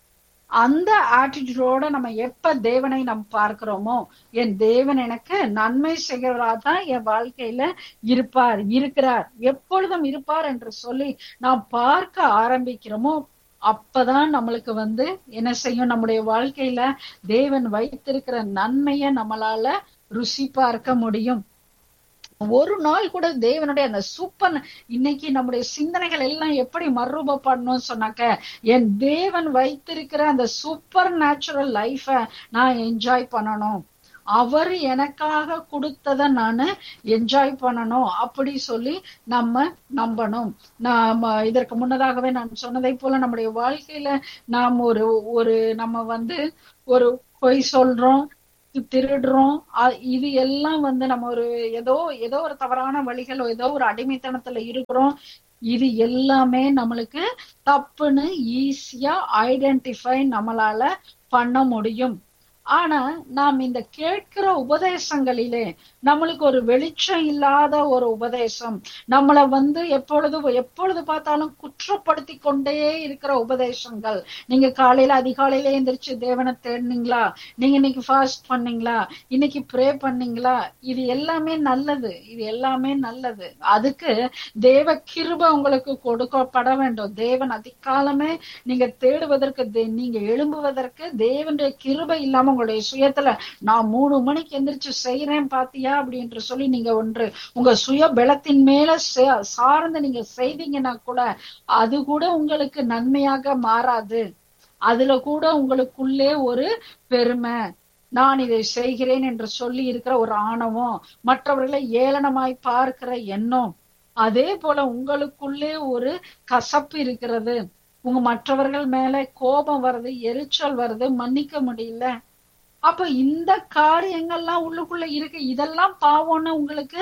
அந்த ஆட்டிடியூடோட நம்ம எப்ப தேவனை நம்ம பார்க்கிறோமோ என் தேவன் எனக்கு நன்மை செய்கிறவரா தான் என் வாழ்க்கையில இருப்பார் இருக்கிறார் எப்பொழுதும் இருப்பார் என்று சொல்லி நாம் பார்க்க ஆரம்பிக்கிறோமோ அப்பதான் நம்மளுக்கு வந்து என்ன செய்யும் நம்முடைய வாழ்க்கையில தேவன் வைத்திருக்கிற நன்மைய நம்மளால ருசி பார்க்க முடியும் ஒரு நாள் கூட தேவனுடைய அந்த சூப்பர் இன்னைக்கு நம்முடைய சிந்தனைகள் எல்லாம் எப்படி மறுரூபப்படணும்னு சொன்னாக்க என் தேவன் வைத்திருக்கிற அந்த சூப்பர் நேச்சுரல் லைஃப நான் என்ஜாய் பண்ணணும் அவர் எனக்காக கொடுத்தத நானு என்ஜாய் பண்ணணும் அப்படி சொல்லி நம்ம நம்பணும் நாம இதற்கு முன்னதாகவே நான் சொன்னதை போல நம்முடைய வாழ்க்கையில நாம் ஒரு ஒரு நம்ம வந்து ஒரு பொய் சொல்றோம் திருடுறோம் அ- இது எல்லாம் வந்து நம்ம ஒரு ஏதோ ஏதோ ஒரு தவறான வழிகள் ஏதோ ஒரு அடிமைத்தனத்துல இருக்கிறோம் இது எல்லாமே நம்மளுக்கு தப்புன்னு ஈஸியா ஐடென்டிஃபை நம்மளால பண்ண முடியும் ஆனா நாம் இந்த கேட்கிற உபதேசங்களிலே நம்மளுக்கு ஒரு வெளிச்சம் இல்லாத ஒரு உபதேசம் நம்மள வந்து எப்பொழுது எப்பொழுது பார்த்தாலும் குற்றப்படுத்தி கொண்டே இருக்கிற உபதேசங்கள் நீங்க காலையில அதிகாலையில எந்திரிச்சு தேவனை தேடினீங்களா நீங்க இன்னைக்கு ஃபாஸ்ட் பண்ணீங்களா இன்னைக்கு ப்ரே பண்ணீங்களா இது எல்லாமே நல்லது இது எல்லாமே நல்லது அதுக்கு தேவ கிருபை உங்களுக்கு கொடுக்கப்பட வேண்டும் தேவன் அதிகாலமே நீங்க தேடுவதற்கு தே- நீங்க எழும்புவதற்கு தேவனுடைய கிருபை இல்லாம உங்களுடைய சுயத்துல நான் மூணு மணிக்கு எந்திரிச்சு செய்யறேன் பாத்தியா அப்படின்ற சொல்லி நீங்க ஒன்று உங்க சுய பலத்தின் மேல சே- சார்ந்து நீங்க செய்தீங்கன்னா கூட அது கூட உங்களுக்கு நன்மையாக மாறாது அதுல கூட உங்களுக்குள்ளே ஒரு பெருமை நான் இதை செய்கிறேன் என்று சொல்லி இருக்கிற ஒரு ஆணவம் மற்றவர்களை ஏளனமாய் பார்க்கிற எண்ணம் அதே போல உங்களுக்குள்ளே ஒரு கசப்பு இருக்கிறது உங்க மற்றவர்கள் மேல கோபம் வருது எரிச்சல் வருது மன்னிக்க முடியல அப்ப இந்த காரியங்கள்லாம் உள்ளுக்குள்ள இருக்கு இதெல்லாம் பாவம்னு உங்களுக்கு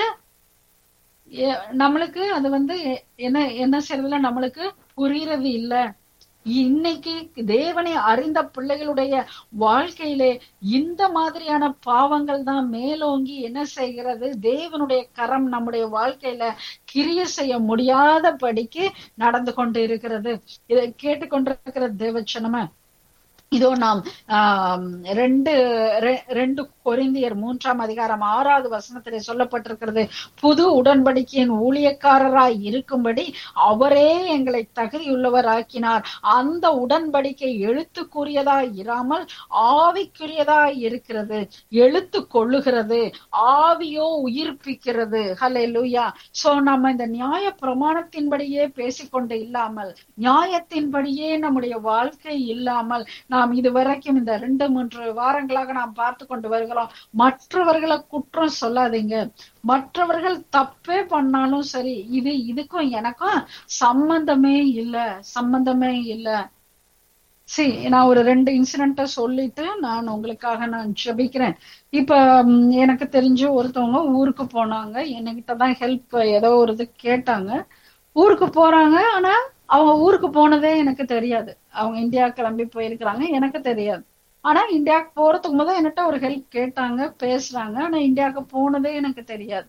எ- நம்மளுக்கு அது வந்து எ- என்ன என்ன செய்யறதுல நம்மளுக்கு புரியறது இல்ல இன்னைக்கு தேவனை அறிந்த பிள்ளைகளுடைய வாழ்க்கையிலே இந்த மாதிரியான பாவங்கள் தான் மேலோங்கி என்ன செய்கிறது தேவனுடைய கரம் நம்முடைய வாழ்க்கையில கிரிய செய்ய முடியாதபடிக்கு நடந்து கொண்டு இருக்கிறது இதை கேட்டுக்கொண்டிருக்கிற தேவச்சனம இதோ நாம் ஆம், ரெண்டு ரெ- ரெண்டு கொரிந்தியர் மூன்றாம் அதிகாரம் ஆறாவது வசனத்திலே சொல்லப்பட்டிருக்கிறது புது உடன்படிக்கையின் ஊழியக்காரராய் இருக்கும்படி அவரே எங்களை தகுதியுள்ளவராக்கினார் அந்த உடன்படிக்கை எழுத்துக்குரியதாய் இராமல் ஆவிக்குரியதாய் இருக்கிறது எழுத்து கொள்ளுகிறது ஆவியோ உயிர்ப்பிக்கிறது ஹலே லூயா சோ நம்ம இந்த நியாய பிரமாணத்தின்படியே பேசிக்கொண்டு இல்லாமல் நியாயத்தின்படியே நம்முடைய வாழ்க்கை இல்லாமல் நாம் இதுவரைக்கும் இந்த ரெண்டு மூன்று வாரங்களாக நாம் பார்த்து கொண்டு வருகிறோம் மற்றவர்களை குற்றம் சொல்லாதீங்க மற்றவர்கள் தப்பே பண்ணாலும் சரி இது இதுக்கும் எனக்கும் சம்பந்தமே இல்ல சம்பந்தமே இல்ல சரி நான் ஒரு ரெண்டு இன்சிடென்ட்ட சொல்லிட்டு நான் உங்களுக்காக நான் ஜெபிக்கிறேன் இப்ப ம், எனக்கு தெரிஞ்ச ஒருத்தவங்க ஊருக்கு போனாங்க என்கிட்ட தான் ஹெல்ப் ஏதோ ஒரு இது கேட்டாங்க ஊருக்கு போறாங்க ஆனா அவங்க ஊருக்கு போனதே எனக்கு தெரியாது அவங்க இந்தியா கிளம்பி போயிருக்கிறாங்க எனக்கு தெரியாது ஆனா இந்தியாவுக்கு போறதுக்கு முதல் என்கிட்ட ஒரு ஹெல்ப் கேட்டாங்க பேசுறாங்க ஆனா இந்தியாவுக்கு போனதே எனக்கு தெரியாது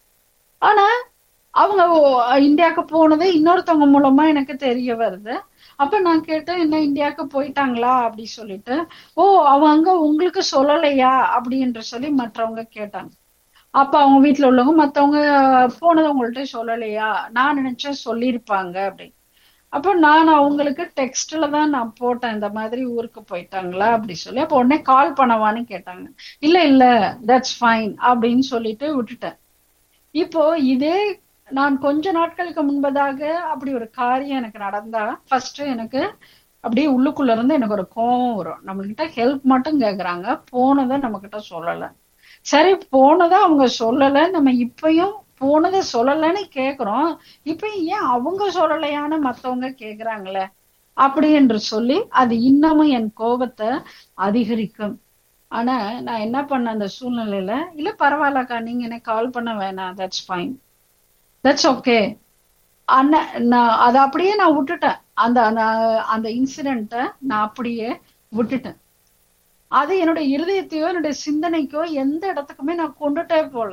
ஆனா அவங்க ஓ- இந்தியாவுக்கு போனது இன்னொருத்தவங்க மூலமா எனக்கு தெரிய வருது அப்ப நான் கேட்டேன் என்ன இந்தியாவுக்கு போயிட்டாங்களா அப்படி சொல்லிட்டு ஓ அவங்க உங்களுக்கு சொல்லலையா அப்படின்ற சொல்லி மற்றவங்க கேட்டாங்க அப்ப அவங்க வீட்ல உள்ளவங்க மத்தவங்க போனது உங்கள்ட்ட சொல்லலையா நான் நினைச்சேன் சொல்லியிருப்பாங்க அப்படி அப்ப நான் அவங்களுக்கு டெக்ஸ்ட்ல தான் நான் போட்டேன் இந்த மாதிரி ஊருக்கு போயிட்டாங்களா அப்படி சொல்லி அப்ப உடனே கால் பண்ணவான்னு கேட்டாங்க இல்ல இல்ல தட்ஸ் ஃபைன் அப்படின்னு சொல்லிட்டு விட்டுட்டேன் இப்போ இதே நான் கொஞ்ச நாட்களுக்கு முன்பதாக அப்படி ஒரு காரியம் எனக்கு நடந்தா ஃபர்ஸ்ட் எனக்கு அப்படியே உள்ளுக்குள்ள இருந்து எனக்கு ஒரு கோபம் வரும் நம்ம கிட்ட ஹெல்ப் மட்டும் கேக்குறாங்க போனதை நம்ம கிட்ட சொல்லல சரி போனதை அவங்க சொல்லல நம்ம இப்பயும் போனதை சொல்லலைன்னு கேக்குறோம் இப்ப ஏன் அவங்க சொல்லலையான்னு மத்தவங்க கேக்குறாங்களே அப்படி என்று சொல்லி அது இன்னமும் என் கோபத்தை அதிகரிக்கும் ஆனா நான் என்ன பண்ண அந்த சூழ்நிலையில இல்ல பரவாயில்லக்கா நீங்க எனக்கு கால் பண்ண வேணாம் தட்ஸ் ஃபைன் தட்ஸ் ஓகே அண்ணா நான் அதை அப்படியே நான் விட்டுட்டேன் அந்த அந்த அந்த இன்சிடென்ட்டை நான் அப்படியே விட்டுட்டேன் அது என்னுடைய இருதயத்தையோ என்னுடைய சிந்தனைக்கோ எந்த இடத்துக்குமே நான் கொண்டுட்டே போல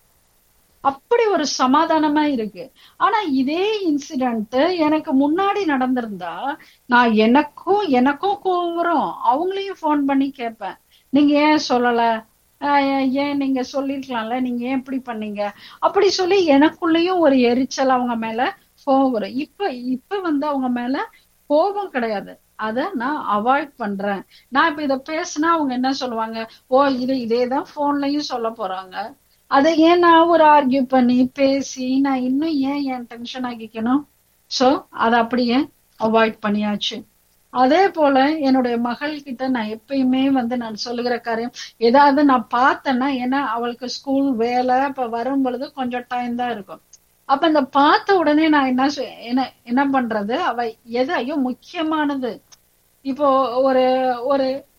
அப்படி ஒரு சமாதானமா இருக்கு ஆனா இதே இன்சிடென்ட் எனக்கு முன்னாடி நடந்திருந்தா நான் எனக்கும் எனக்கும் கோவம் வரும் அவங்களையும் ஃபோன் பண்ணி கேட்பேன் நீங்க ஏன் சொல்லல ஆஹ் ஏன் ஏன் நீங்க சொல்லிருக்கலாம்ல நீங்க ஏன் இப்படி பண்ணீங்க அப்படி சொல்லி எனக்குள்ளேயும் ஒரு எரிச்சல் அவங்க மேல கோவம் வரும் இப்ப இப்ப வந்து அவங்க மேல கோபம் கிடையாது அத நான் அவாய்ட் பண்றேன் நான் இப்ப இத பேசினா அவங்க என்ன சொல்லுவாங்க ஓ இது இதேதான் போன்லயும் சொல்ல போறாங்க அதை ஏன் நான் ஒரு ஆர்கியூ பண்ணி பேசி நான் இன்னும் ஏன் என் டென்ஷன் ஆகிக்கணும் சோ அதை அப்படியே அவாய்ட் பண்ணியாச்சு அதே போல என்னுடைய மகள் கிட்ட நான் எப்பயுமே வந்து நான் சொல்லுகிற காரியம் ஏதாவது நான் பார்த்தேன்னா ஏன்னா அவளுக்கு ஸ்கூல் வேலை இப்ப வரும் பொழுது கொஞ்சம் டைம் தான் இருக்கும் அப்ப இந்த பார்த்த உடனே நான் என்ன செய்- என்ன என்ன பண்றது அவ எது ஐயோ முக்கியமானது இப்போ ஒரு ஒரு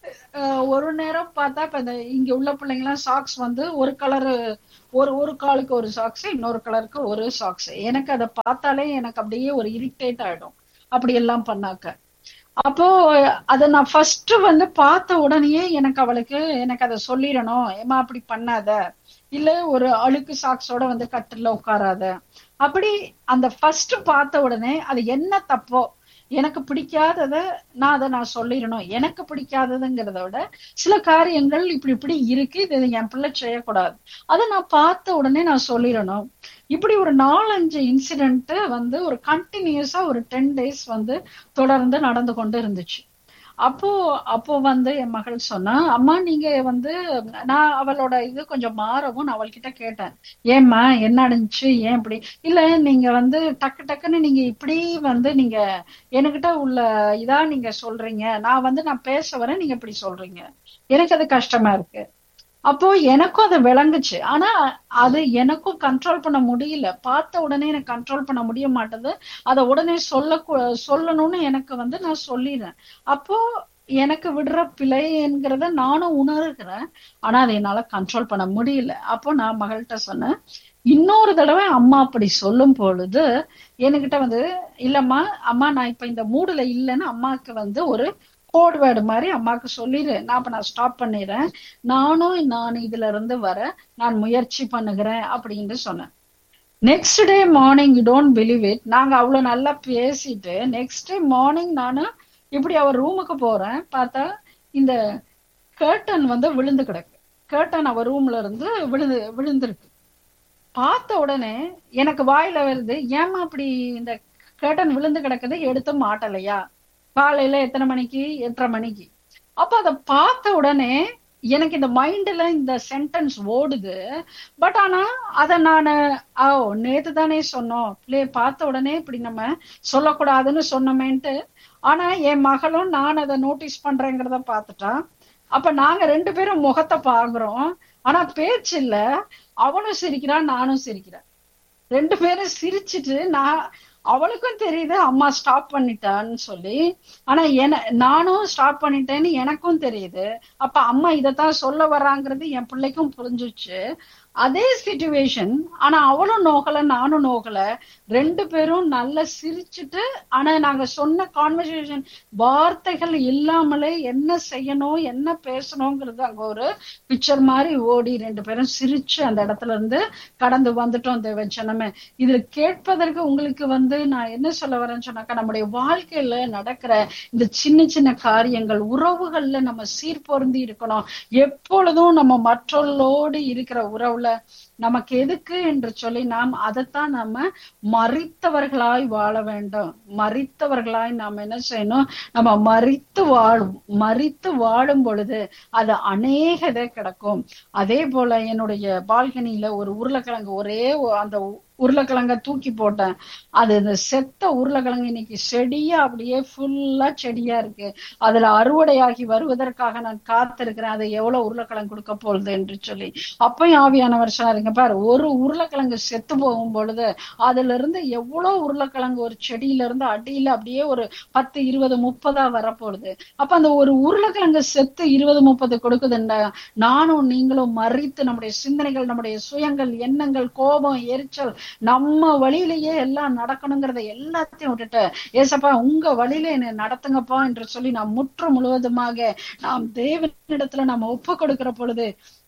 அஹ், ஒரு நேரம் பார்த்தா இப்ப இந்த இங்க உள்ள பிள்ளைங்க எல்லாம் சாக்ஸ் வந்து ஒரு கலரு ஒரு ஒரு காலுக்கு ஒரு சாக்ஸ் இன்னொரு கலருக்கு ஒரு சாக்ஸ் எனக்கு அதை பார்த்தாலே எனக்கு அப்படியே ஒரு இரிட்டேட் ஆயிடும் அப்படி எல்லாம் பண்ணாக்க அப்போ அத நான் ஃபர்ஸ்ட் வந்து பார்த்த உடனேயே எனக்கு அவளுக்கு எனக்கு அதை சொல்லிடணும் ஏமா அப்படி பண்ணாத இல்ல ஒரு அழுக்கு சாக்ஸோட வந்து கட்டில உட்காராத அப்படி அந்த ஃபர்ஸ்ட் பார்த்த உடனே அது என்ன தப்போ எனக்கு பிடிக்காதத நான் அதை நான் சொல்லிடணும் எனக்கு பிடிக்காததுங்கிறத விட சில காரியங்கள் இப்படி இப்படி இருக்கு இது என் பிள்ளை செய்யக்கூடாது அதை நான் பார்த்த உடனே நான் சொல்லிடணும் இப்படி ஒரு நாலஞ்சு இன்சிடென்ட் வந்து ஒரு கண்டினியூஸா ஒரு டென் டேஸ் வந்து தொடர்ந்து நடந்து கொண்டு இருந்துச்சு அப்போ அப்போ வந்து என் மகள் சொன்னா அம்மா நீங்க வந்து நான் அவளோட இது கொஞ்சம் மாறவும் நான் அவள்கிட்ட கேட்டேன் ஏம்மா என்ன நடந்துச்சு ஏன் இப்படி இல்ல நீங்க வந்து டக்கு டக்குன்னு நீங்க இப்படி வந்து நீங்க என்கிட்ட உள்ள இதா நீங்க சொல்றீங்க நான் வந்து நான் பேச வரேன் நீங்க இப்படி சொல்றீங்க எனக்கு அது கஷ்டமா இருக்கு அப்போ எனக்கும் அது விளங்குச்சு ஆனா அது எனக்கும் கண்ட்ரோல் பண்ண முடியல பார்த்த உடனே எனக்கு கண்ட்ரோல் பண்ண முடிய மாட்டேது அதை உடனே சொல்ல சொல்லணும்னு எனக்கு வந்து நான் சொல்லிடுறேன் அப்போ எனக்கு விடுற பிழை என்கிறத நானும் உணர்கிறேன் ஆனா அதை என்னால கண்ட்ரோல் பண்ண முடியல அப்போ நான் மகள்கிட்ட சொன்னேன் இன்னொரு தடவை அம்மா அப்படி சொல்லும் பொழுது என்கிட்ட வந்து இல்லம்மா அம்மா நான் இப்ப இந்த மூடுல இல்லைன்னு அம்மாவுக்கு வந்து ஒரு கோட் வேர்டு மாதிரி அம்மாவுக்கு சொல்லிடு நான் அப்ப நான் ஸ்டாப் பண்ணிடுறேன் நானும் நான் இதுல இருந்து வர நான் முயற்சி பண்ணுகிறேன் அப்படின்னு சொன்னேன் next day morning you don't believe it நாங்க அவ்வளவு நல்லா பேசிட்டு நெக்ஸ்ட் டே மார்னிங் நானு இப்படி அவர் ரூமுக்கு போறேன் பார்த்தா இந்த கேர்டன் வந்து விழுந்து கிடக்கு கேர்டன் அவர் ரூம்ல இருந்து விழுந்து விழுந்திருக்கு பார்த்த உடனே எனக்கு வாயில வருது ஏமா அப்படி இந்த கேர்டன் விழுந்து கிடக்குது எடுத்து மாட்டலையா காலையில எத்தனை மணிக்கு எட்டரை மணிக்கு அப்ப அதை பார்த்த உடனே எனக்கு இந்த மைண்ட்ல இந்த சென்டென்ஸ் ஓடுது பட் ஆனா அத நானு ஓ நேத்து தானே சொன்னோம் பிள்ளை பார்த்த உடனே இப்படி நம்ம சொல்லக்கூடாதுன்னு சொன்னமேன்ட்டு ஆனா என் மகளும் நான் அதை நோட்டீஸ் பண்றேங்கிறத பார்த்துட்டா அப்ப நாங்க ரெண்டு பேரும் முகத்தை பாக்குறோம் ஆனா பேச்சு இல்ல அவனும் சிரிக்கிறான் நானும் சிரிக்கிறேன் ரெண்டு பேரும் சிரிச்சிட்டு நான் அவளுக்கும் தெரியுது அம்மா ஸ்டாப் பண்ணிட்டான்னு சொல்லி ஆனா என நானும் ஸ்டாப் பண்ணிட்டேன்னு எனக்கும் தெரியுது அப்ப அம்மா இதைத்தான் சொல்ல வர்றாங்கிறது என் பிள்ளைக்கும் புரிஞ்சுச்சு அதே சிச்சுவேஷன் ஆனா அவளும் நோகல நானும் நோகல ரெண்டு பேரும் நல்லா சிரிச்சுட்டு ஆனா நாங்க சொன்ன கான்வர்சேஷன் வார்த்தைகள் இல்லாமலே என்ன செய்யணும் என்ன பேசணுங்கிறது அங்க ஒரு பிக்சர் மாதிரி ஓடி ரெண்டு பேரும் சிரிச்சு அந்த இடத்துல இருந்து கடந்து வந்துட்டோம் தேவச்சனமே இதுல கேட்பதற்கு உங்களுக்கு வந்து நான் என்ன சொல்ல வரேன்னு சொன்னாக்கா நம்முடைய வாழ்க்கையில நடக்கிற இந்த சின்ன சின்ன காரியங்கள் உறவுகள்ல நம்ம சீர்பொருந்தி இருக்கணும் எப்பொழுதும் நம்ம மற்றவர்களோடு இருக்கிற உறவுல நமக்கு எதுக்கு என்று சொல்லி நாம் அதைத்தான் நம்ம மறித்தவர்களாய் வாழ வேண்டும் மறித்தவர்களாய் நாம் என்ன செய்யணும் நம்ம மறித்து வாழும் மறித்து வாழும் பொழுது அது அநேக இதை கிடக்கும் அதே போல என்னுடைய பால்கனியில ஒரு உருளைக்கிழங்கு ஒரே ஒ- அந்த உ- உருளைக்கிழங்க தூக்கி போட்டேன் அது இந்த செத்த உருளைக்கிழங்கு இன்னைக்கு செடியா அப்படியே ஃபுல்லா செடியா இருக்கு அதுல அறுவடையாகி வருவதற்காக நான் காத்திருக்கிறேன் அது எவ்வளவு உருளைக்கிழங்கு கொடுக்க போகுது என்று சொல்லி அப்பயும் ஆவியானவர் சொன்னாருங்க பாரு ஒரு உருளைக்கிழங்கு செத்து போகும் பொழுது அதுல இருந்து எவ்வளவு உருளைக்கிழங்கு ஒரு செடியில இருந்து அடியில அப்படியே ஒரு பத்து இருபது முப்பதா வரப்போகுது அப்ப அந்த ஒரு உருளைக்கிழங்கு செத்து இருபது முப்பது கொடுக்குதுண்டா நானும் நீங்களும் மறித்து நம்முடைய சிந்தனைகள் நம்முடைய சுயங்கள் எண்ணங்கள் கோபம் எரிச்சல் நம்ம வழியிலேயே எல்லாம் நடக்கணுங்கிறத எல்லாத்தையும் விட்டுட்டு ஏசப்பா உங்க வழியில என்னை நடத்துங்கப்பா என்று சொல்லி நாம் முற்று முழுவதுமாக நாம் தேவனிடத்துல நம்ம ஒப்பு கொடுக்கிற பொழுது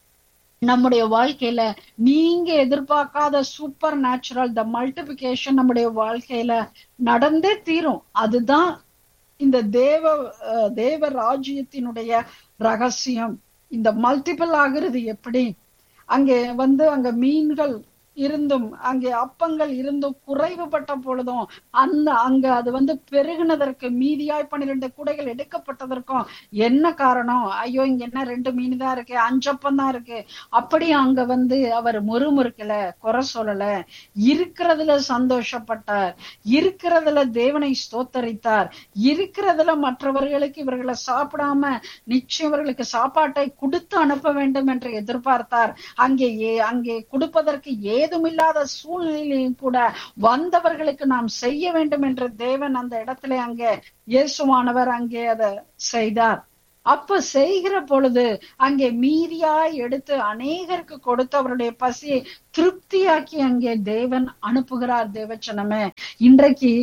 நம்முடைய வாழ்க்கையில நீங்க எதிர்பார்க்காத சூப்பர் நேச்சுரல் த மல்டிபிகேஷன் நம்முடைய வாழ்க்கையில நடந்தே தீரும் அதுதான் இந்த தேவ அஹ், தேவ ராஜ்யத்தினுடைய ரகசியம் இந்த மல்டிபிள் ஆகுறது எப்படி அங்கே வந்து அங்க மீன்கள் இருந்தும் அங்கே அப்பங்கள் இருந்தும் குறைவுபட்ட பொழுதும் அந்த அங்க அது வந்து பெருகினதற்கு மீதியாய் பன்னிரெண்டு கூடைகள் எடுக்கப்பட்டதற்கும் என்ன காரணம் ஐயோ இங்க என்ன ரெண்டு மீன் தான் இருக்கு அஞ்சப்பம் தான் இருக்கு அப்படி அங்க வந்து அவர் முறுமுறுக்கல குறை சொல்லல இருக்கிறதுல சந்தோஷப்பட்டார் இருக்கிறதுல தேவனை ஸ்தோத்தரித்தார் இருக்கிறதுல மற்றவர்களுக்கு இவர்களை சாப்பிடாம நிச்சயம் இவர்களுக்கு சாப்பாட்டை கொடுத்து அனுப்ப வேண்டும் என்று எதிர்பார்த்தார் அங்கே ஏ- அங்கே கொடுப்பதற்கு ஏதுமில்லாத சூழ்நிலையிலும் கூட வந்தவர்களுக்கு நாம் செய்ய வேண்டும் என்று தேவன் அந்த இடத்திலே அங்கே இயேசுவானவர் அங்கே அதை செய்தார் அப்ப செய்கிற பொழுது அங்கே மீதியாய் எடுத்து அநேகருக்கு கொடுத்து அவருடைய பசியை திருப்தியாக்கி அங்கே தேவன் அனுப்புகிறார் தேவச்சனமே இன்றைக்கு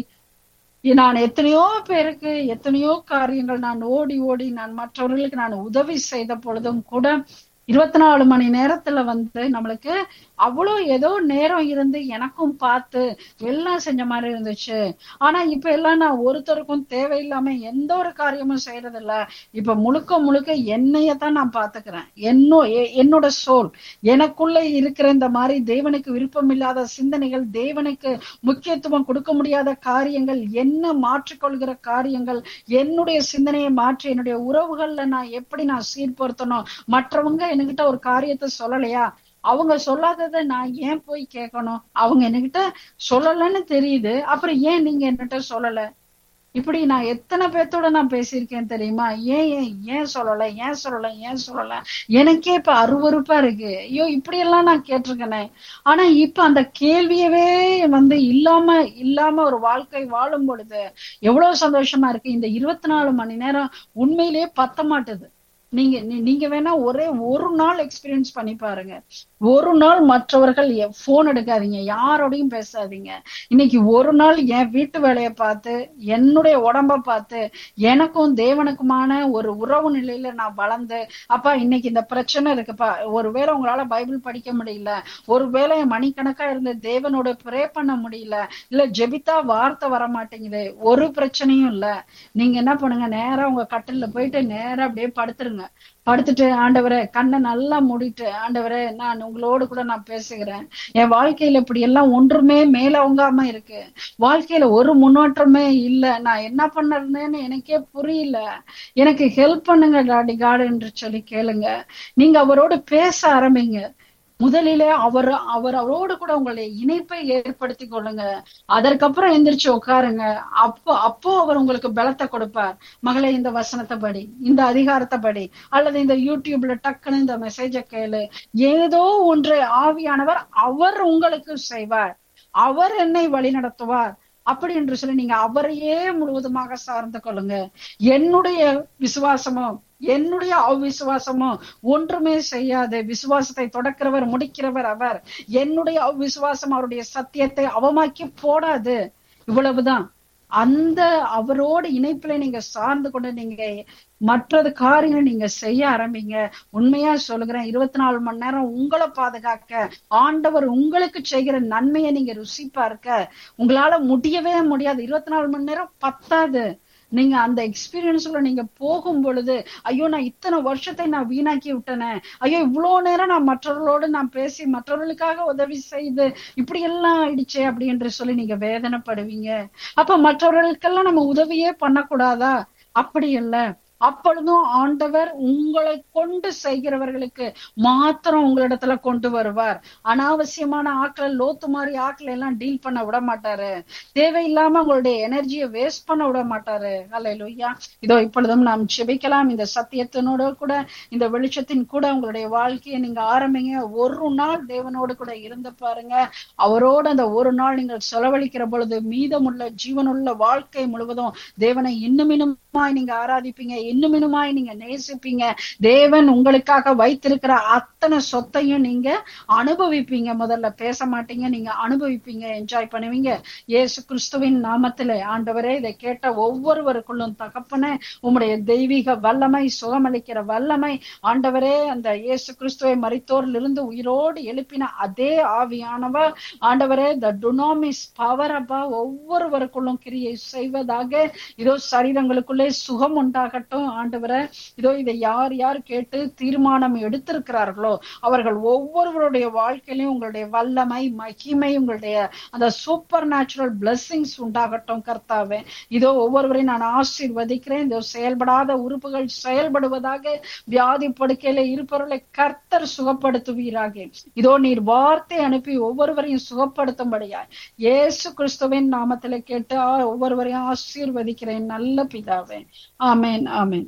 நான் எத்தனையோ பேருக்கு எத்தனையோ காரியங்கள் நான் ஓடி ஓடி நான் மற்றவர்களுக்கு நான் உதவி செய்த பொழுதும் கூட இருபத்தி நாலு மணி நேரத்துல வந்து நம்மளுக்கு அவ்வளவு ஏதோ நேரம் இருந்து எனக்கும் பார்த்து எல்லாம் செஞ்ச மாதிரி இருந்துச்சு ஆனா இப்ப எல்லாம் நான் ஒருத்தருக்கும் தேவையில்லாம எந்த ஒரு காரியமும் செய்யறது இல்ல இப்ப முழுக்க முழுக்க என்னையத்தான் நான் பாத்துக்கிறேன் என்னோ என்னோட சோல் எனக்குள்ள இருக்கிற இந்த மாதிரி தேவனுக்கு விருப்பம் இல்லாத சிந்தனைகள் தேவனுக்கு முக்கியத்துவம் கொடுக்க முடியாத காரியங்கள் என்ன மாற்றிக்கொள்கிற காரியங்கள் என்னுடைய சிந்தனையை மாற்றி என்னுடைய உறவுகள்ல நான் எப்படி நான் சீர்படுத்தணும் மற்றவங்க என்கிட்ட ஒரு காரியத்தை சொல்லலையா அவங்க சொல்லாததை நான் ஏன் போய் கேட்கணும் அவங்க என்கிட்ட சொல்லலன்னு தெரியுது அப்புறம் ஏன் நீங்க என்கிட்ட சொல்லல இப்படி நான் எத்தனை பேர்த்தோட நான் பேசியிருக்கேன் தெரியுமா ஏன் ஏன் ஏன் சொல்லல ஏன் சொல்லல ஏன் சொல்லல எனக்கே இப்ப அருவறுப்பா இருக்கு ஐயோ இப்படி எல்லாம் நான் கேட்டிருக்கேனே ஆனா இப்ப அந்த கேள்வியவே வந்து இல்லாம இல்லாம ஒரு வாழ்க்கை வாழும் பொழுது எவ்வளவு சந்தோஷமா இருக்கு இந்த இருபத்தி நாலு மணி நேரம் உண்மையிலேயே பத்த மாட்டுது நீங்க நீங்க வேணா ஒரே ஒரு நாள் எக்ஸ்பீரியன்ஸ் பண்ணி பாருங்க ஒரு நாள் மற்றவர்கள் போன் எடுக்காதீங்க யாரோடையும் பேசாதீங்க இன்னைக்கு ஒரு நாள் என் வீட்டு வேலையை பார்த்து என்னுடைய உடம்ப பார்த்து எனக்கும் தேவனுக்குமான ஒரு உறவு நிலையில நான் வளர்ந்து அப்பா இன்னைக்கு இந்த பிரச்சனை இருக்குப்பா ஒருவேளை உங்களால பைபிள் படிக்க முடியல ஒருவேளை மணிக்கணக்கா இருந்து தேவனோட ப்ரே பண்ண முடியல இல்ல ஜெபித்தா வார்த்தை வர மாட்டேங்குது ஒரு பிரச்சனையும் இல்ல நீங்க என்ன பண்ணுங்க நேரா உங்க கட்டில போயிட்டு நேரா அப்படியே படுத்துருங்க படுத்துட்டு ஆண்டவரை கண்ணை நல்லா மூடிட்டு ஆண்டவரை நான் உங்களோடு கூட நான் பேசுகிறேன் என் வாழ்க்கையில இப்படி எல்லாம் ஒன்றுமே மேலவங்காம இருக்கு வாழ்க்கையில ஒரு முன்னேற்றமே இல்ல நான் என்ன பண்ணறேன்னு எனக்கே புரியல எனக்கு ஹெல்ப் பண்ணுங்க டாடி காடு என்று சொல்லி கேளுங்க நீங்க அவரோடு பேச ஆரம்பிங்க முதலிலே அவர் அவர் அவரோடு கூட உங்களுடைய இணைப்பை ஏற்படுத்தி கொள்ளுங்க அதற்கப்புறம் எந்திரிச்சு உட்காருங்க அப்போ அப்போ அவர் உங்களுக்கு பலத்தை கொடுப்பார் மகளே இந்த வசனத்தை படி இந்த அதிகாரத்தை படி அல்லது இந்த யூடியூப்ல டக்குன்னு இந்த மெசேஜ கேளு ஏதோ ஒன்று ஆவியானவர் அவர் உங்களுக்கு செய்வார் அவர் என்னை வழி நடத்துவார் அப்படி என்று சொல்லி நீங்க அவரையே முழுவதுமாக சார்ந்து கொள்ளுங்க என்னுடைய விசுவாசமோ என்னுடைய அவ்விசுவாசமோ ஒன்றுமே செய்யாது விசுவாசத்தை தொடக்கிறவர் முடிக்கிறவர் அவர் என்னுடைய அவ்விசுவாசம் அவருடைய சத்தியத்தை அவமாக்கி போடாது இவ்வளவுதான் அந்த அவரோட இணைப்புல நீங்க சார்ந்து கொண்டு நீங்க மற்றது காரியங்களை நீங்க செய்ய ஆரம்பிங்க உண்மையா சொல்லுகிறேன் இருபத்தி நாலு மணி நேரம் உங்களை பாதுகாக்க ஆண்டவர் உங்களுக்கு செய்கிற நன்மையை நீங்க ருசி பார்க்க உங்களால முடியவே முடியாது இருபத்தி நாலு மணி நேரம் பத்தாது நீங்க அந்த எக்ஸ்பீரியன்ஸ்ல நீங்க போகும் பொழுது ஐயோ நான் இத்தனை வருஷத்தை நான் வீணாக்கி விட்டனே ஐயோ இவ்வளவு நேரம் நான் மற்றவர்களோடு நான் பேசி மற்றவர்களுக்காக உதவி செய்து இப்படி எல்லாம் ஆயிடுச்சே அப்படி என்று சொல்லி நீங்க வேதனைப்படுவீங்க அப்ப மற்றவர்களுக்கெல்லாம் நம்ம உதவியே பண்ணக்கூடாதா அப்படி இல்லை அப்பொழுதும் ஆண்டவர் உங்களை கொண்டு செய்கிறவர்களுக்கு மாத்திரம் உங்களிடத்துல கொண்டு வருவார் அனாவசியமான ஆக்களை லோத்து மாதிரி ஆக்களை எல்லாம் டீல் பண்ண விட மாட்டாரு தேவையில்லாம உங்களுடைய எனர்ஜியை வேஸ்ட் பண்ண விட மாட்டாரு அல்ல லொய்யா இதோ இப்பொழுதும் நாம் செபிக்கலாம் இந்த சத்தியத்தினோட கூட இந்த வெளிச்சத்தின் கூட உங்களுடைய வாழ்க்கையை நீங்க ஆரம்பிங்க ஒரு நாள் தேவனோடு கூட இருந்து பாருங்க அவரோட அந்த ஒரு நாள் நீங்கள் செலவழிக்கிற பொழுது மீதமுள்ள ஜீவனுள்ள வாழ்க்கை முழுவதும் தேவனை இன்னும் இன்னுமாய் நீங்க ஆராதிப்பீங்க இன்னும் இன்னுமாய் நீங்க நேசிப்பீங்க தேவன் உங்களுக்காக வைத்திருக்கிற அத்தனை சொத்தையும் நீங்க அனுபவிப்பீங்க முதல்ல பேச மாட்டீங்க நீங்க அனுபவிப்பீங்க என்ஜாய் பண்ணுவீங்க இயேசு கிறிஸ்துவின் நாமத்திலே ஆண்டவரே இதை கேட்ட ஒவ்வொருவருக்குள்ளும் தகப்பனே உம்முடைய தெய்வீக வல்லமை சுகமளிக்கிற வல்லமை ஆண்டவரே அந்த இயேசு கிறிஸ்துவை மறித்தோரில் இருந்து உயிரோடு எழுப்பின அதே ஆவியானவர் ஆண்டவரே த டுனாமிஸ் பவர் அப்பா ஒவ்வொருவருக்குள்ளும் கிரியை செய்வதாக இதோ சரீரங்களுக்குள்ளே சுகம் உண்டாகட்டும் ஆண்டவரை இதோ இதை யார் யார் கேட்டு தீர்மானம் எடுத்திருக்கிறார்களோ அவர்கள் ஒவ்வொருவருடைய வாழ்க்கையிலும் உங்களுடைய வல்லமை மகிமை உங்களுடைய அந்த சூப்பர் நேச்சுரல் பிளஸ்ஸிங்ஸ் உண்டாகட்டும் கர்த்தாவே இதோ ஒவ்வொருவரையும் நான் ஆசீர்வதிக்கிறேன் இதோ செயல்படாத உறுப்புகள் செயல்படுவதாக வியாதி படுக்கையில இருப்பவர்களை கர்த்தர் சுகப்படுத்துவீராக இதோ நீர் வார்த்தை அனுப்பி ஒவ்வொருவரையும் சுகப்படுத்தும்படியா இயேசு கிறிஸ்துவின் நாமத்துல கேட்டு ஒவ்வொருவரையும் ஆசீர்வதிக்கிறேன் நல்ல பிதாவே ஆமேன் ஆமேன்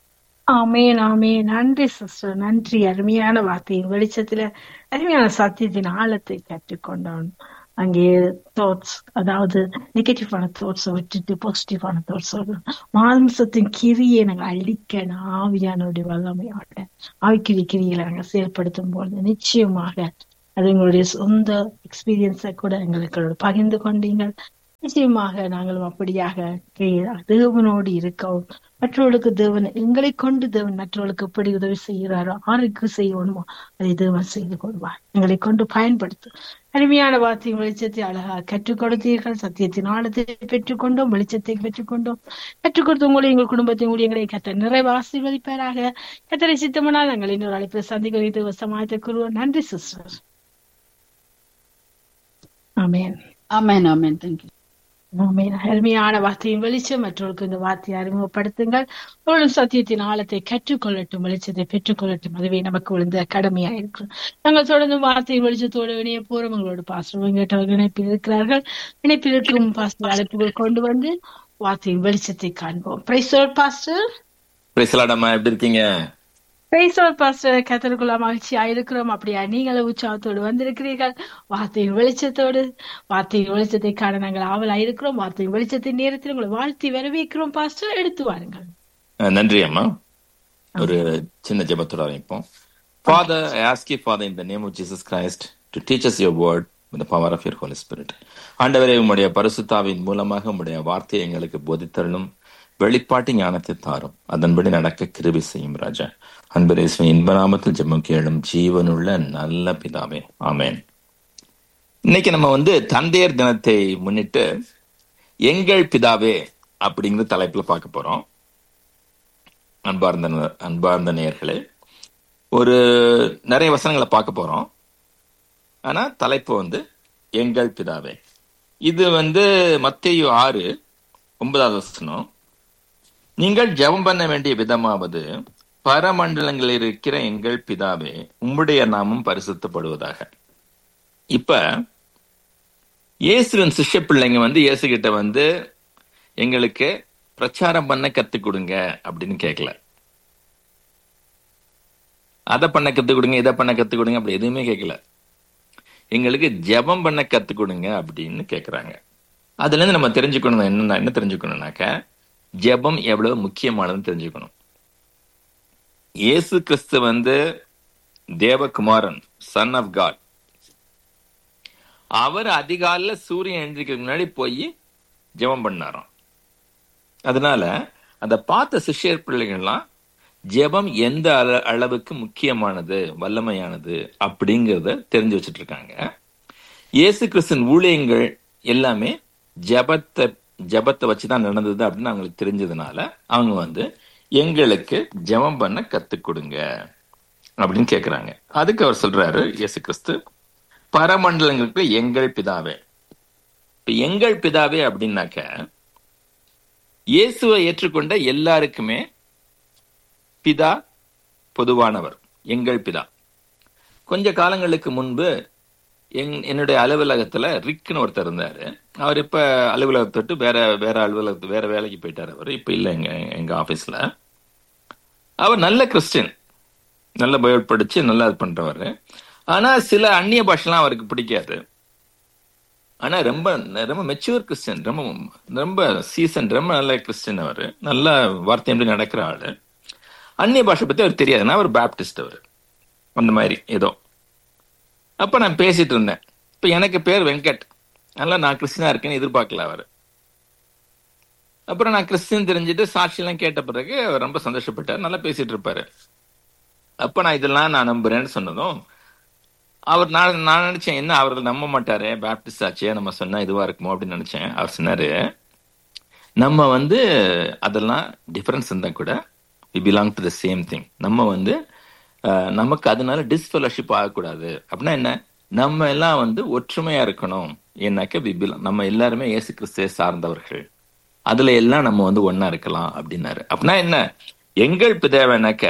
ஆமேன் ஆமேன் நன்றி சிஸ்டர் நன்றி அருமையான வார்த்தையின் வெளிச்சத்துல அருமையான சத்தியத்தின் ஆழத்தை கற்றுக்கொண்டோம் அங்கே தாட்ஸ் அதாவது நெகட்டிவான தாட்ஸை விட்டுட்டு பாசிட்டிவான தாட்ஸ் மாம்சத்தின் கிரியை நாங்க அழிக்க ஆவியானுடைய வல்லமையோட ஆவிக்கிரி கிரியில நாங்க செயல்படுத்தும் பொழுது நிச்சயமாக அது எங்களுடைய சொந்த எக்ஸ்பீரியன்ஸை கூட எங்களுக்கு பகிர்ந்து கொண்டீங்க நிச்சயமாக நாங்களும் அப்படியாக தேவனோடு இருக்கவும் மற்றவர்களுக்கு தேவன் எங்களை கொண்டு தேவன் மற்றவர்களுக்கு எப்படி உதவி செய்கிறாரோ ஆருக்கு செய்யணுமோ அதை தேவன் செய்து கொள்வார் எங்களை கொண்டு பயன்படுத்தும் அருமையான வார்த்தையும் வெளிச்சத்தை அழகாக கற்றுக் கொடுத்தீர்கள் சத்தியத்தின் ஆழத்தை பெற்றுக்கொண்டோம் வெளிச்சத்தை பெற்றுக்கொண்டோம் கற்றுக் கொடுத்த உங்களை எங்கள் குடும்பத்தின் ஊழியங்களை கத்த நிறைவு ஆசீர்வதிப்பாராக கத்தரை சித்தமனால் நாங்கள் இன்னொரு அழைப்பில் சந்திக்க வைத்து சமாளித்துக் கொள்வோம் நன்றி சிஸ்டர் ஆமேன்
ஆமேன் ஆமேன் தேங்க்யூ
ஆமேன் அருமையான வார்த்தையின் வெளிச்சம் மற்றவர்களுக்கு இந்த வார்த்தையை அறிமுகப்படுத்துங்கள் அவர்களும் சத்தியத்தின் ஆழத்தை கற்றுக்கொள்ளட்டும் வெளிச்சத்தை பெற்றுக்கொள்ளட்டும் அதுவே நமக்கு விழுந்த கடமையா இருக்கும் நாங்கள் தொடர்ந்து வார்த்தையின் வெளிச்சத்தோடு இணைய போறோம் உங்களோட பாஸ்டர் கேட்டவர்கள் இணைப்பில் இருக்கிறார்கள் இணைப்பில் இருக்கும் பாஸ்டர் அழைப்புகள் கொண்டு வந்து வார்த்தையின் வெளிச்சத்தை காண்போம் பிரைசோர் பாஸ்டர்
பிரைசலாடம்மா எப்படி இருக்கீங்க
பிரைசோர் பாஸ்டர் கத்தருக்குள்ள மகிழ்ச்சியா இருக்கிறோம் அப்படியா நீங்களும் உற்சாகத்தோடு வந்திருக்கிறீர்கள் வார்த்தையின் வெளிச்சத்தோடு வார்த்தையின் வெளிச்சத்தை காண நாங்கள் ஆவலா இருக்கிறோம் வார்த்தையின் வெளிச்சத்தின் நேரத்தில் உங்களை வாழ்த்தி வரவேற்கிறோம் பாஸ்டர் எடுத்து வாருங்கள்
அஹ் நன்றி அம்மா ஒரு சின்ன ஜெபத்தோட ஆரம்பிப்போம் Father, I ask you, Father, in the name of Jesus Christ, to teach us your word with the power of your Holy Spirit. ஆண்டவரே உம்முடைய பரிசுத்தாவின் மூலமாக உம்முடைய வார்த்தையை எங்களுக்கு போதித்தரணும் வெளிப்பாட்டு ஞானத்தை தாரும் அதன்படி நடக்க கிருபி செய்யும் ராஜா அன்பரேஸ்வன் இன்ப நாமத்தில் ஜெபம் கேளும் ஜீவனுள்ள நல்ல பிதாவே ஆமேன் இன்னைக்கு நம்ம வந்து தந்தையர் தினத்தை முன்னிட்டு எங்கள் பிதாவே அப்படிங்கிற தலைப்புல பார்க்க போறோம் அன்பார்ந்த அன்பார்ந்த நேயர்களே ஒரு நிறைய வசனங்களை பார்க்க போறோம் ஆனா தலைப்பு வந்து எங்கள் பிதாவே இது வந்து மத்தேயு ஆறு ஒன்பதாவது வசனம் நீங்கள் ஜெபம் பண்ண வேண்டிய விதமாவது பரமண்டலங்களில் இருக்கிற எங்கள் பிதாவே உம்முடைய நாமம் பரிசுத்தப்படுவதாக இப்ப இயேசுவின் சிஷ்ய பிள்ளைங்க வந்து இயேசு கிட்ட வந்து எங்களுக்கு பிரச்சாரம் பண்ண கத்துக் கொடுங்க அப்படின்னு கேட்கல அதை பண்ண கத்துக் கொடுங்க இதை பண்ண கத்துக் கொடுங்க அப்படி எதுவுமே கேட்கல எங்களுக்கு ஜெபம் பண்ண கத்துக் கொடுங்க அப்படின்னு கேட்கறாங்க அதுல இருந்து நம்ம தெரிஞ்சுக்கணும் என்ன என்ன தெரிஞ்சுக்கணும்னாக்க ஜெபம் எவ்வளவு முக்கியமானதுன்னு தெரிஞ்சுக்கணும் இயேசு கிறிஸ்து வந்து தேவகுமாரன் சன் ஆஃப் காட் அவர் அதிகாலைல சூரியன் எழுந்திரிக்கிறதுக்கு முன்னாடி போய் ஜெபம் பண்ணாராம் அதனால அந்த பார்த்த சிஷ்யர் பிள்ளைகள்லாம் ஜெபம் எந்த அள- அளவுக்கு முக்கியமானது வல்லமையானது அப்படிங்கிறத தெரிஞ்சு வச்சுட்டு இருக்காங்க இயேசு கிறிஸ்தன் ஊழியங்கள் எல்லாமே ஜெபத்தை ஜெபத்தை வச்சுதான் நடந்தது அப்படின்னு அவங்களுக்கு தெரிஞ்சதுனால அவங்க வந்து எங்களுக்கு ஜெபம் பண்ண கத்துக் கொடுங்க அப்படின்னு கேக்குறாங்க அதுக்கு அவர் சொல்றாரு இயேசு கிறிஸ்து பரமண்டலங்களுக்கு எங்கள் பிதாவே இப்ப எங்கள் பிதாவே அப்படின்னாக்க இயேசுவை ஏற்றுக்கொண்ட எல்லாருக்குமே பிதா பொதுவானவர் எங்கள் பிதா கொஞ்ச காலங்களுக்கு முன்பு என் என்னுடைய அலுவலகத்துல ரிக்னு ஒருத்தர் இருந்தாரு அவர் இப்ப அலுவலகத்தை விட்டு வேற வேற அலுவலகத்து வேற வேலைக்கு போயிட்டாரு அவர் இப்ப இல்ல எங்க எங்க ஆபீஸ்ல அவர் நல்ல கிறிஸ்டின் நல்ல பைபிள் படிச்சு நல்லா இது பண்றவர் ஆனா சில அந்நிய பாஷெல்லாம் அவருக்கு பிடிக்காது ஆனா ரொம்ப ரொம்ப மெச்சூர் கிறிஸ்டின் ரொம்ப ரொம்ப சீசன் ரொம்ப நல்ல கிறிஸ்டின் அவர் நல்ல வார்த்தை எப்படி நடக்கிற ஆளு அந்நிய பாஷை பத்தி அவர் தெரியாது அவர் பேப்டிஸ்ட் அவர் அந்த மாதிரி ஏதோ அப்ப நான் பேசிட்டு இருந்தேன் இப்ப எனக்கு பேர் வெங்கட் அதனால நான் கிறிஸ்டினா இருக்கேன்னு எதிர்பார்க்கல அவர் அப்புறம் நான் கிறிஸ்டின் தெரிஞ்சுட்டு சாட்சியெல்லாம் கேட்ட பிறகு அவர் ரொம்ப சந்தோஷப்பட்டார் நல்லா பேசிட்டு இருப்பாரு அப்ப நான் இதெல்லாம் நான் நம்புறேன்னு சொன்னதும் அவர் நான் நான் நினைச்சேன் என்ன அவர்கள் நம்ப மாட்டாரே பேப்டிஸ்ட் ஆச்சே நம்ம சொன்னா இதுவா இருக்குமோ அப்படின்னு நினைச்சேன் அவர் சொன்னாரு நம்ம வந்து அதெல்லாம் டிஃபரன்ஸ் இருந்தா கூட we belong to the same thing நம்ம வந்து அஹ், நமக்கு அதனால டிஸ்ஃபெலோஷிப் ஆகக்கூடாது அப்படின்னா என்ன நம்ம எல்லாம் வந்து ஒற்றுமையா இருக்கணும் ஏன்னாக்க we belong- நம்ம எல்லாருமே இயேசு கிறிஸ்துவை சார்ந்தவர்கள் அதுல எல்லாம் நம்ம வந்து ஒண்ணா இருக்கலாம் அப்படின்னாரு அப்படின்னா என்ன எங்கள் பிதாவனாக்க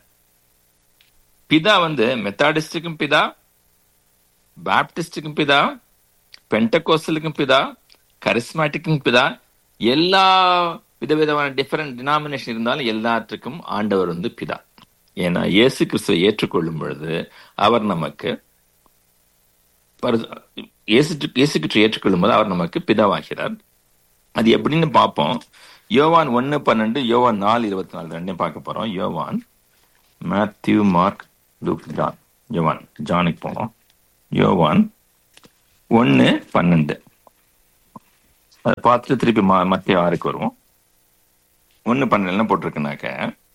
பிதா வந்து மெத்தாடிஸ்டுக்கும் பிதா பாப்டிஸ்டுக்கும் பிதா பென்டகோஸ்டலுக்கும் பிதா கரிஸ்மாட்டிக்கும் பிதா எல்லா விதவிதமான டிஃபரெண்ட் டினாமினேஷன் இருந்தாலும் எல்லாத்துக்கும் ஆண்டவர் வந்து பிதா ஏன்னா இயேசு கிறிஸ்துவை ஏற்றுக்கொள்ளும் பொழுது அவர் நமக்கு பரிசு- இயேசு இயேசு கிறிஸ்து ஏற்றுக்கொள்ளும் போது அவர் நமக்கு பிதாவாகிறார் அது எப்படின்னு பார்ப்போம் யோவான் ஒன்னு பன்னெண்டு யோவான் நாலு இருபத்தி நாலு ரெண்டையும் பார்க்க போறோம் யோவான் மேத்யூ மார்க் லூக் ஜான் யோவான் ஜானுக்கு போனோம் யோவான் ஒன்னு பன்னெண்டு அதை பார்த்துட்டு திருப்பி ம மத்திய ஆறுக்கு வருவோம் ஒன்னு பன்னெண்டு என்ன போட்டிருக்குனாக்க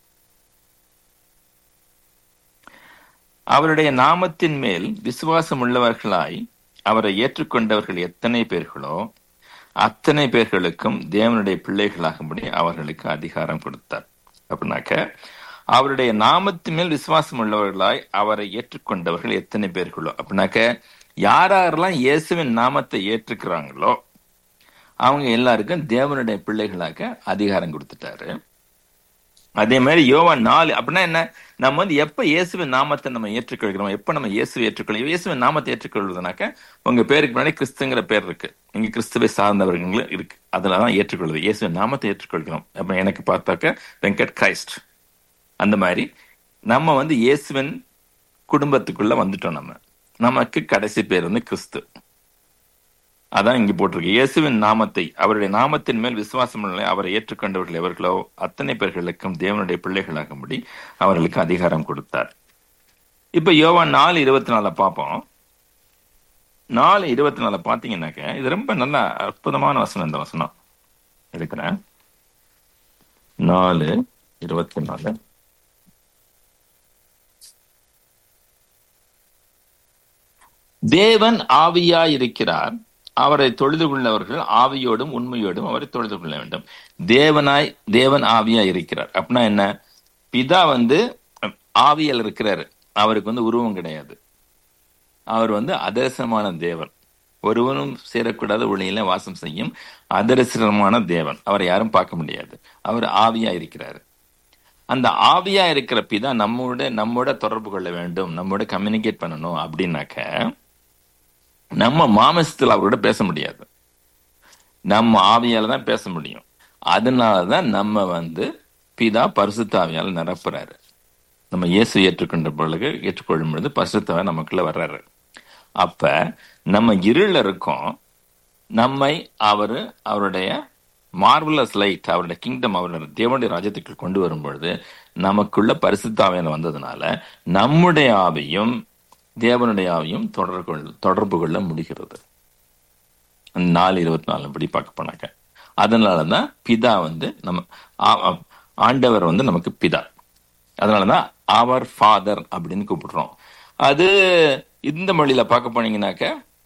அவருடைய நாமத்தின் மேல் விசுவாசம் உள்ளவர்களாய் அவரை ஏற்றுக்கொண்டவர்கள் எத்தனை பேர்களோ அத்தனை பேர்களுக்கும் தேவனுடைய பிள்ளைகளாகும்படி அவர்களுக்கு அதிகாரம் கொடுத்தார் அப்படின்னாக்க அவருடைய நாமத்தின் மேல் விசுவாசம் உள்ளவர்களாய் அவரை ஏற்றுக்கொண்டவர்கள் எத்தனை பேர்களோ அப்படின்னாக்க யாரெல்லாம் இயேசுவின் நாமத்தை ஏற்றுக்கிறாங்களோ அவங்க எல்லாருக்கும் தேவனுடைய பிள்ளைகளாக அதிகாரம் கொடுத்துட்டாரு அதே மாதிரி யோவான் நாலு அப்படின்னா என்ன நம்ம வந்து எப்ப இயேசுவின் நாமத்தை நம்ம ஏற்றுக்கொள்கிறோம் எப்ப நம்ம இயேசுவை ஏற்றுக்கொள்ளும் இயேசுவின் நாமத்தை ஏற்றுக்கொள்வதுனாக்க உங்க பேருக்கு முன்னாடி கிறிஸ்துங்கிற பேர் இருக்கு இங்க கிறிஸ்துவை சார்ந்தவர்களும் இருக்கு அதனாலதான் ஏற்றுக்கொள்வது இயேசுவின் நாமத்தை ஏற்றுக்கொள்கிறோம் அப்ப எனக்கு பார்த்தாக்க வெங்கட் கிரைஸ்ட் அந்த மாதிரி நம்ம வந்து இயேசுவின் குடும்பத்துக்குள்ள வந்துட்டோம் நம்ம நமக்கு கடைசி பேர் வந்து கிறிஸ்து அதான் இங்க போட்டிருக்கு இயேசுவின் நாமத்தை அவருடைய நாமத்தின் மேல் விசுவாசம் உள்ள அவரை ஏற்றுக்கொண்டவர்கள் எவர்களோ அத்தனை பேர்களுக்கும் தேவனுடைய பிள்ளைகளாகும்படி அவர்களுக்கு அதிகாரம் கொடுத்தார் இப்ப யோவான் நாலு இருபத்தி நாலு பார்ப்போம் நாலு இருபத்தி நாலு பாத்தீங்கன்னாக்க இது ரொம்ப நல்ல அற்புதமான வசனம் இந்த வசனம் இருக்கிறேன் நாலு இருபத்தி நாலு தேவன் ஆவியாயிருக்கிறார் அவரை தொழுது கொள்ளவர்கள் ஆவியோடும் உண்மையோடும் அவரை தொழுது கொள்ள வேண்டும் தேவனாய் தேவன் ஆவியா இருக்கிறார் அப்படின்னா என்ன பிதா வந்து ஆவியல் இருக்கிறாரு அவருக்கு வந்து உருவம் கிடையாது அவர் வந்து அதரசமான தேவன் ஒருவனும் சேரக்கூடாத ஒளியில வாசம் செய்யும் அதரசமான தேவன் அவரை யாரும் பார்க்க முடியாது அவர் ஆவியா இருக்கிறாரு அந்த ஆவியா இருக்கிற பிதா நம்மோட நம்மோட தொடர்பு கொள்ள வேண்டும் நம்மோட கம்யூனிகேட் பண்ணணும் அப்படின்னாக்க நம்ம மாமசத்தில் அவரோட பேச முடியாது நம்ம ஆவியால தான் பேச முடியும் அதனாலதான் நம்ம வந்து பிதா பரிசுத்தாவியால் நிரப்புறாரு நம்ம இயேசு ஏற்றுக்கொண்ட பொழுது ஏற்றுக்கொள்ளும் பொழுது பரிசுத்தாவை நமக்குள்ள வர்றாரு அப்ப நம்ம இருள இருக்கோம் நம்மை அவரு அவருடைய மார்வலஸ் லைட் அவருடைய கிங்டம் அவருடைய தேவனுடைய ராஜ்யத்துக்கு கொண்டு வரும் பொழுது நமக்குள்ள பரிசுத்தாவியான வந்ததுனால நம்முடைய ஆவியும் தேவனுடைய ஆவியும் தொடர்பு கொள் தொடர்பு கொள்ள முடிகிறது நாலு இருபத்தி நாலு படி பார்க்க போனாக்க அதனாலதான் பிதா வந்து நம்ம ஆண்டவர் வந்து நமக்கு பிதா அதனாலதான் அவர் ஃபாதர் அப்படின்னு கூப்பிடுறோம் அது இந்த மொழியில பார்க்க போனீங்கன்னாக்க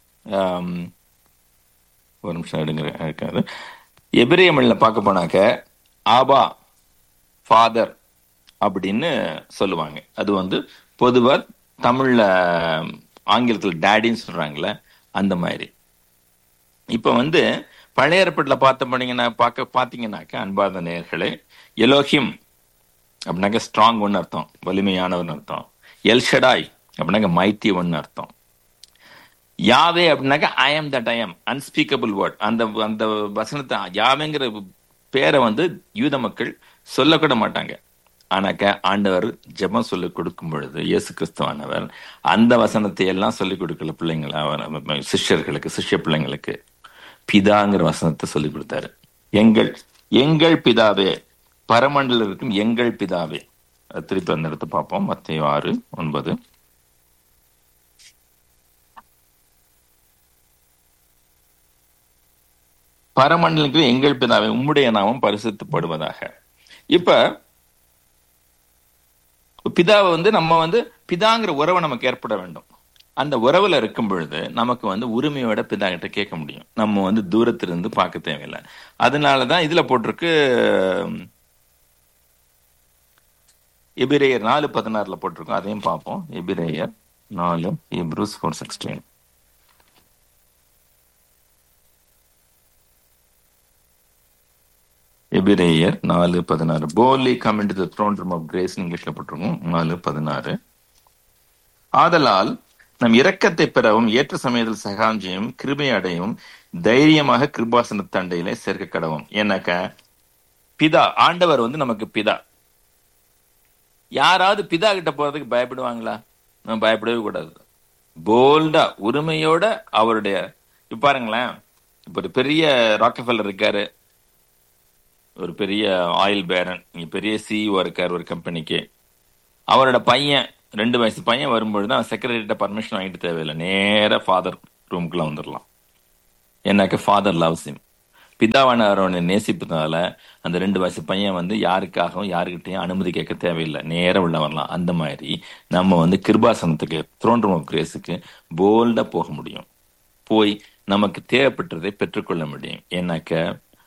ஒரு நிமிஷம் எடுங்கிற இருக்காது எபிரேய மொழியில பார்க்க போனாக்க ஆபா ஃபாதர் அப்படின்னு சொல்லுவாங்க அது வந்து பொதுவா தமிழ்ல ஆங்கிலத்தில் டேடின்னு சொல்றாங்கல்ல அந்த மாதிரி இப்ப வந்து பழைய ஏற்பாட்டில் பார்த்த போனீங்கன்னா பார்க்க பார்த்தீங்கன்னாக்க அன்பாத நேர்களே எலோஹிம் அப்படின்னாக்க ஸ்ட்ராங் ஒன்னு அர்த்தம் வலிமையானவன் அர்த்தம் எல்ஷடாய் அப்படின்னாக்க மைட்டி ஒன்னு அர்த்தம் யாவே அப்படின்னாக்க I am that I am unspeakable word அந்த அந்த வசனத்தை யாவேங்கிற பேரை வந்து யூத மக்கள் சொல்லக்கூட மாட்டாங்க ஆனாக்க ஆண்டவர் ஜெபம் சொல்லி கொடுக்கும் பொழுது இயேசு கிறிஸ்துவானவர் அந்த வசனத்தை எல்லாம் சொல்லிக் கொடுக்கல பிள்ளைங்களா சிஷ்யர்களுக்கு சிஷ்ய பிள்ளைங்களுக்கு பிதாங்கிற வசனத்தை சொல்லி கொடுத்தாரு எங்கள் எங்கள் பிதாவே பரமண்டல இருக்கும் எங்கள் பிதாவே திருப்பி அந்த இடத்த பார்ப்போம் மத்திய ஆறு ஒன்பது பரமண்டலுக்கு எங்கள் பிதாவே உம்முடைய நாமம் பரிசுத்தப்படுவதாக இப்ப பிதாவை வந்து நம்ம வந்து பிதாங்கிற உறவை நமக்கு ஏற்பட வேண்டும் அந்த உறவுல இருக்கும் பொழுது நமக்கு வந்து உரிமையோட பிதா கிட்ட கேட்க முடியும் நம்ம வந்து தூரத்திலிருந்து பார்க்க தேவையில்லை அதனாலதான் இதுல போட்டிருக்கு எபிரேயர் நாலு பதினாறுல போட்டிருக்கோம் அதையும் பார்ப்போம் எபிரேயர் நாலு ப்ரூஸ் ஃபோர் சிக்ஸ்டீன் எபிரேயர் நாலு பதினாறு boldly come into throne room of grace இங்கிலீஷ்ல போட்டிருக்கோம் நாலு பதினாறு ஆதலால் நம் இரக்கத்தை பெறவும் ஏற்ற சமயத்தில் சகாஞ்சியும் கிருபை அடையும் தைரியமாக கிருபாசன தண்டையிலே சேர்க்க கடவும் ஏன்னாக்க பிதா ஆண்டவர் வந்து நமக்கு பிதா யாராவது பிதா கிட்ட போறதுக்கு பயப்படுவாங்களா நம்ம பயப்படவே கூடாது போல்டா உரிமையோட அவருடைய இப்ப பாருங்களேன் இப்ப ஒரு பெரிய ராக்கஃபெல்லர் இருக்காரு ஒரு பெரிய ஆயில் பேரன் இங்க பெரிய சிஇஓ இருக்காரு ஒரு கம்பெனிக்கு அவரோட பையன் ரெண்டு வயசு பையன் வரும்பொழுது அவன் செக்ரட்டரிட்ட பர்மிஷன் வாங்கிட்டு தேவையில்லை நேரா ஃபாதர் ரூமுக்குள்ள வந்துடலாம் என்னக்க ஃபாதர் லவ்ஸ் him பிதாவான அவனை நேசிப்பதால அந்த ரெண்டு வயசு பையன் வந்து யாருக்காகவும் யாருக்கிட்டையும் அனுமதி கேட்க தேவையில்லை நேரா உள்ள வரலாம் அந்த மாதிரி நம்ம வந்து கிருபாசனத்துக்கு த்ரோன் ரூம் ஆஃப் கிரேஸுக்கு போல்டா போக முடியும் போய் நமக்கு தேவைப்பட்டதை பெற்றுக்கொள்ள முடியும் ஏன்னாக்க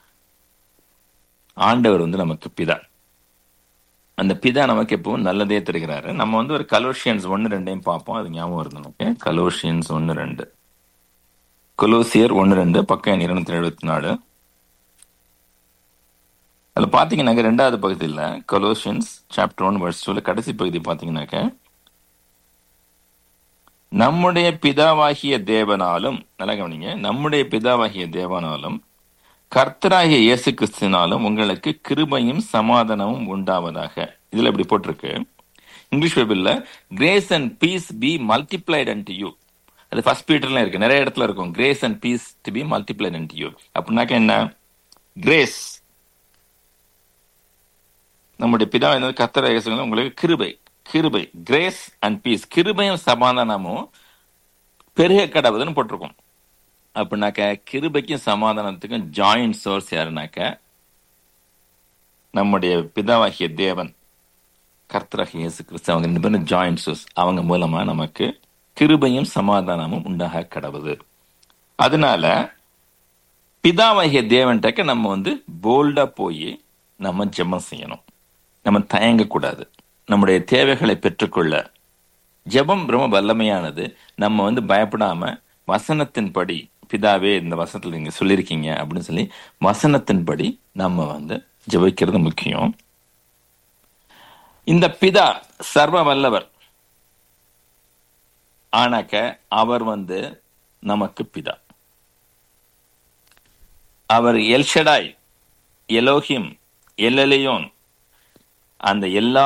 ஆண்டவர் வந்து நமக்கு பிதா அந்த பிதா நமக்கு எப்பவும் நல்லதே தருகிறாரு நம்ம வந்து ஒரு கலோஷியன்ஸ் ஒன்னு ரெண்டையும் பார்ப்போம் அது ஞாபகம் வருது நமக்கு கலோஷியன்ஸ் ஒன்னு ரெண்டு கொலோசியர் ஒன்னு ரெண்டு பக்கம் இருநூத்தி எழுபத்தி நாலு அதுல பாத்தீங்கன்னாக்க ரெண்டாவது பகுதியில் கொலோஷியன்ஸ் சாப்டர் ஒன் வர்ஸ் டூல கடைசி பகுதி பாத்தீங்கன்னாக்க நம்முடைய பிதாவாகிய தேவனாலும் நல்லா கவனிங்க நம்முடைய பிதாவாகிய தேவனாலும் கர்த்தராகிய இயேசு கிறிஸ்துனாலும் உங்களுக்கு கிருபையும் சமாதானமும் உண்டாவதாக இதுல இப்படி போட்டிருக்கு இங்கிலீஷ் பைபிள்ல grace and peace be multiplied and you அது ஃபர்ஸ்ட் பீட்டர்ல இருக்கு நிறைய இடத்துல இருக்கும் grace and peace to be multiplied and you அப்படின்னாக்க என்ன கிரேஸ் நம்முடைய பிதா என்னது கர்த்தராகிய இயேசு உங்களுக்கு கிருபை கிருபை கிரேஸ் அண்ட் பீஸ் கிருபையும் சமாதானமும் பெருக கடவுதுன்னு போட்டிருக்கும் அப்படின்னாக்க கிருபைக்கும் சமாதானத்துக்கும் ஜாயிண்ட் சோர்ஸ் யாருனாக்க நம்முடைய பிதாவாகிய தேவன் கர்த்தராகிய இயேசு கிறிஸ்து அவங்க ரெண்டு பேரும் ஜாயிண்ட் சோர்ஸ் அவங்க மூலமா நமக்கு கிருபையும் சமாதானமும் உண்டாக கடவுது அதனால பிதாவாகிய தேவன்கிட்ட நம்ம வந்து போல்டா போய் நம்ம ஜெபம் செய்யணும் நம்ம தயங்கக்கூடாது நம்முடைய தேவைகளை பெற்றுக்கொள்ள ஜெபம் ரொம்ப வல்லமையானது நம்ம வந்து பயப்படாம வசனத்தின்படி பிதாவே இந்த வசனத்துல நீங்க சொல்லியிருக்கீங்க அப்படின்னு சொல்லி வசனத்தின்படி நம்ம வந்து ஜெபிக்கிறது முக்கியம் இந்த பிதா சர்வ வல்லவர் ஆனாக்க அவர் வந்து நமக்கு பிதா அவர் எல்ஷடாய் எலோஹிம் எல்லலியோன் அந்த எல்லா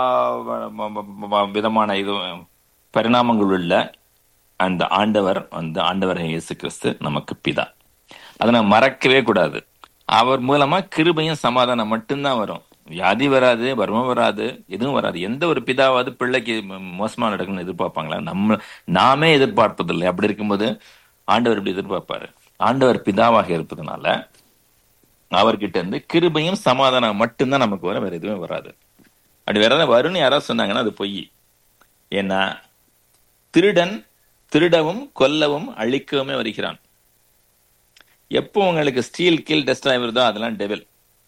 விதமான இது பரிணாமங்கள் உள்ள அந்த ஆண்டவர் வந்து ஆண்டவர் இயேசு கிறிஸ்து நமக்கு பிதா அதை நம்ம மறக்கவே கூடாது அவர் மூலமா கிருபையும் சமாதானம் மட்டும்தான் வரும் வியாதி வராது வறுமை வராது எதுவும் வராது எந்த ஒரு பிதாவாவது பிள்ளைக்கு மோசமா நடக்கணும்னு எதிர்பார்ப்பாங்களா நம்ம நாமே எதிர்பார்ப்பதில்லை அப்படி இருக்கும்போது ஆண்டவர் இப்படி எதிர்பார்ப்பாரு ஆண்டவர் பிதாவாக இருப்பதனால அவர்கிட்ட இருந்து கிருபையும் சமாதானம் மட்டும்தான் நமக்கு வர வேற எதுவுமே வராது அப்படி வேற ஏதாவது வரும்னு யாராவது சொன்னாங்கன்னா அது பொய் ஏன்னா திருடன் திருடவும் கொல்லவும் அழிக்கவுமே வருகிறான் எப்போ உங்களுக்கு ஸ்டீல் கில் டெஸ்ட்ராய் வருதோ அதெல்லாம் டெவில்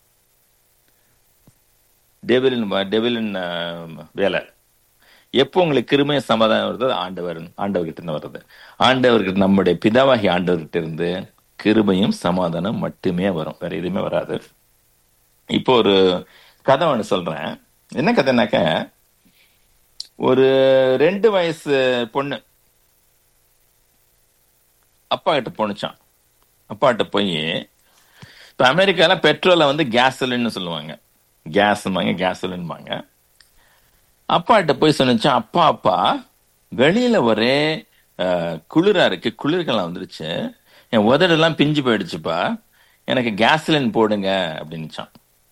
டெவிலின் டெவிலின் வேலை எப்போ உங்களுக்கு கிருமைய சமாதானம் வருதோ ஆண்டவர் ஆண்டவர்கிட்ட இருந்து வருது ஆண்டவர்கிட்ட நம்முடைய பிதாவாகி ஆண்டவர்கிட்ட இருந்து கிருபையும் சமாதானம் மட்டுமே வரும் வேற எதுவுமே வராது இப்போ ஒரு கதை ஒன்று சொல்றேன் என்ன கதைனாக்க ஒரு ரெண்டு வயசு பொண்ணு அப்பா கிட்ட போனுச்சான் அப்பா கிட்ட போய் இப்ப அமெரிக்கால பெட்ரோலை வந்து கேசலின்னு சொல்லுவாங்க கேஸ்மாங்க கேசலின்பாங்க அப்பா கிட்ட போய் சொன்னிச்சான் அப்பா அப்பா வெளியில ஒரே குளிரா இருக்கு குளிர்காலம் வந்துருச்சு என் உதடெல்லாம் பிஞ்சு போயிடுச்சுப்பா எனக்கு கேஸ்லின் போடுங்க அப்படின்னுச்சான்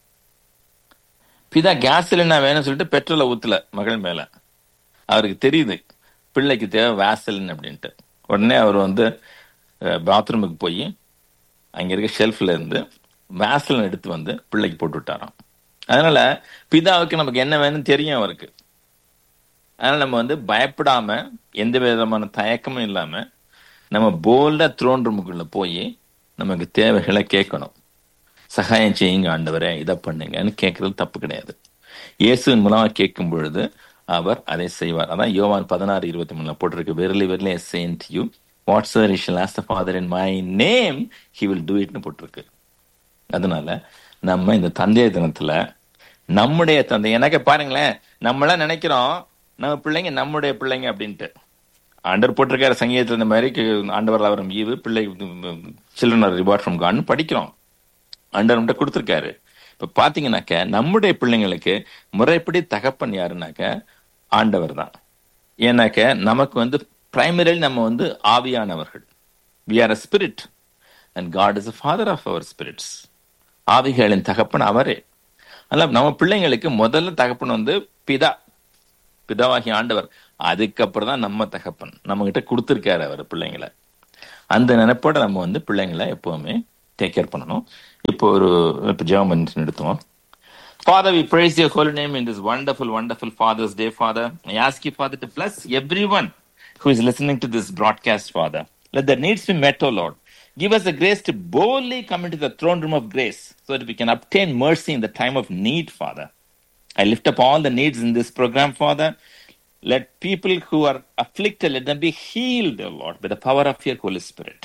பிதா கேஸ்லினா வேணும்னு சொல்லிட்டு பெட்ரோலை ஊத்துல மகள் மேல அவருக்கு தெரியுது பிள்ளைக்கு தேவை வேசலின் அப்படின்ட்டு உடனே அவர் வந்து பாத்ரூமுக்கு போய் அங்க இருக்க ஷெல்ஃப்ல இருந்து வேசலின் எடுத்து வந்து பிள்ளைக்கு போட்டு விட்டாராம் அதனால பிதாவுக்கு நமக்கு என்ன வேணும்னு தெரியும் அவருக்கு அதனால நம்ம வந்து பயப்படாம எந்த விதமான தயக்கமும் இல்லாம நம்ம போல்டா த்ரோன் ரூமுக்குள்ள போய் நமக்கு தேவைகளை கேட்கணும் சகாயம் செய்யுங்க ஆண்டவரே இதை பண்ணுங்கன்னு கேட்கறது தப்பு கிடையாது இயேசுவின் மூலமா கேட்கும் பொழுது அவர் அதை செய்வார் அதான் யோவான் பதினாறு இருபத்தி மூணுல போட்டிருக்கு verily verily say unto you whatsoever ye shall ask the father in my name he will do இட்னு போட்டிருக்கு அதனால நம்ம இந்த தந்தைய தினத்துல நம்முடைய தந்தை எனக்கு பாருங்களேன் நம்மளாம் நினைக்கிறோம் நம்ம பிள்ளைங்க நம்முடைய பிள்ளைங்க அப்படின்ட்டு ஆண்டவர் போட்டிருக்காரு சங்கீதத்தில் இந்த மாதிரி ஆண்டவர் அவரும் ஈவு பிள்ளை சில்ட்ரன் ஆர் ரிவார்ட் ஃப்ரம் காட்னு படிக்கிறோம் ஆண்டவர் கொடுத்துருக்காரு இப்ப பாத்தீங்கன்னாக்க நம்முடைய பிள்ளைங்களுக்கு முறைப்படி தகப்பன் யாருனாக்க ஆண்டவர் தான் ஏன்னாக்க நமக்கு வந்து பிரைமரிலி நம்ம வந்து ஆவியானவர்கள் we are a spirit and God is a father of our spirits ஆவிகளின் தகப்பன் அவரே அதனால நம்ம பிள்ளைங்களுக்கு முதல்ல தகப்பன் வந்து பிதா பிதாவாகி ஆண்டவர் அதுக்கப்புறம் தான் நம்ம தகப்பன் நம்ம கிட்ட கொடுத்துருக்காரு அவர் பிள்ளைங்களை அந்த நினைப்போட நம்ம வந்து பிள்ளைங்களை எப்பவுமே டேக் கேர் பண்ணணும் இப்போ ஒரு இப்போ ஜெபம் பண்ணி நிறுத்துவோம் Father, we praise your holy name in this wonderful, wonderful Father's Day, Father. I ask you, Father, to bless everyone who is listening to this broadcast, Father. Let their needs be met, O Lord. Give us the grace to boldly come into the throne room of grace so that we can obtain mercy in the time of need, Father. I lift up all the needs in this program, Father. Let people who are afflicted, let them be healed, O Lord, by the power of your Holy Spirit.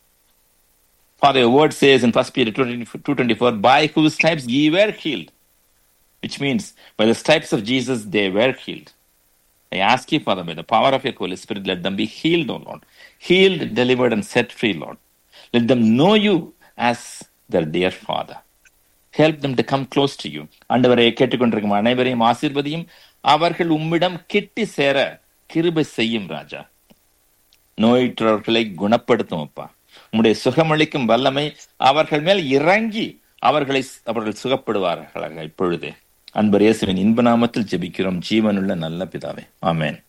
Father, your word says in 1 Peter 2.24, by whose stripes ye were healed, which means by the stripes of Jesus they were healed. I ask you, Father, by the power of your Holy Spirit, let them be healed, O Lord. Healed, delivered, and set free, Lord. Let them know you as their dear Father. Help them to come close to you. ஆண்டவரை கேட்டுக்கொண்டிருக்கும் அனைவரையும் ஆசீர்வதியும் அவர்கள் உம்மிடம் கிட்டி சேர கிருபை செய்யும் ராஜா நோயுற்றவர்களை குணப்படுத்தும் அப்பா உம்முடைய சுகமளிக்கும் வல்லமை அவர்கள் மேல் இறங்கி அவர்களை அவர்கள் சுகப்படுவார்களாக இப்பொழுதே அன்பர் இயேசுவின் இன்ப நாமத்தில் ஜெபிக்கிறோம் ஜீவனுள்ள நல்ல பிதாவே ஆமென்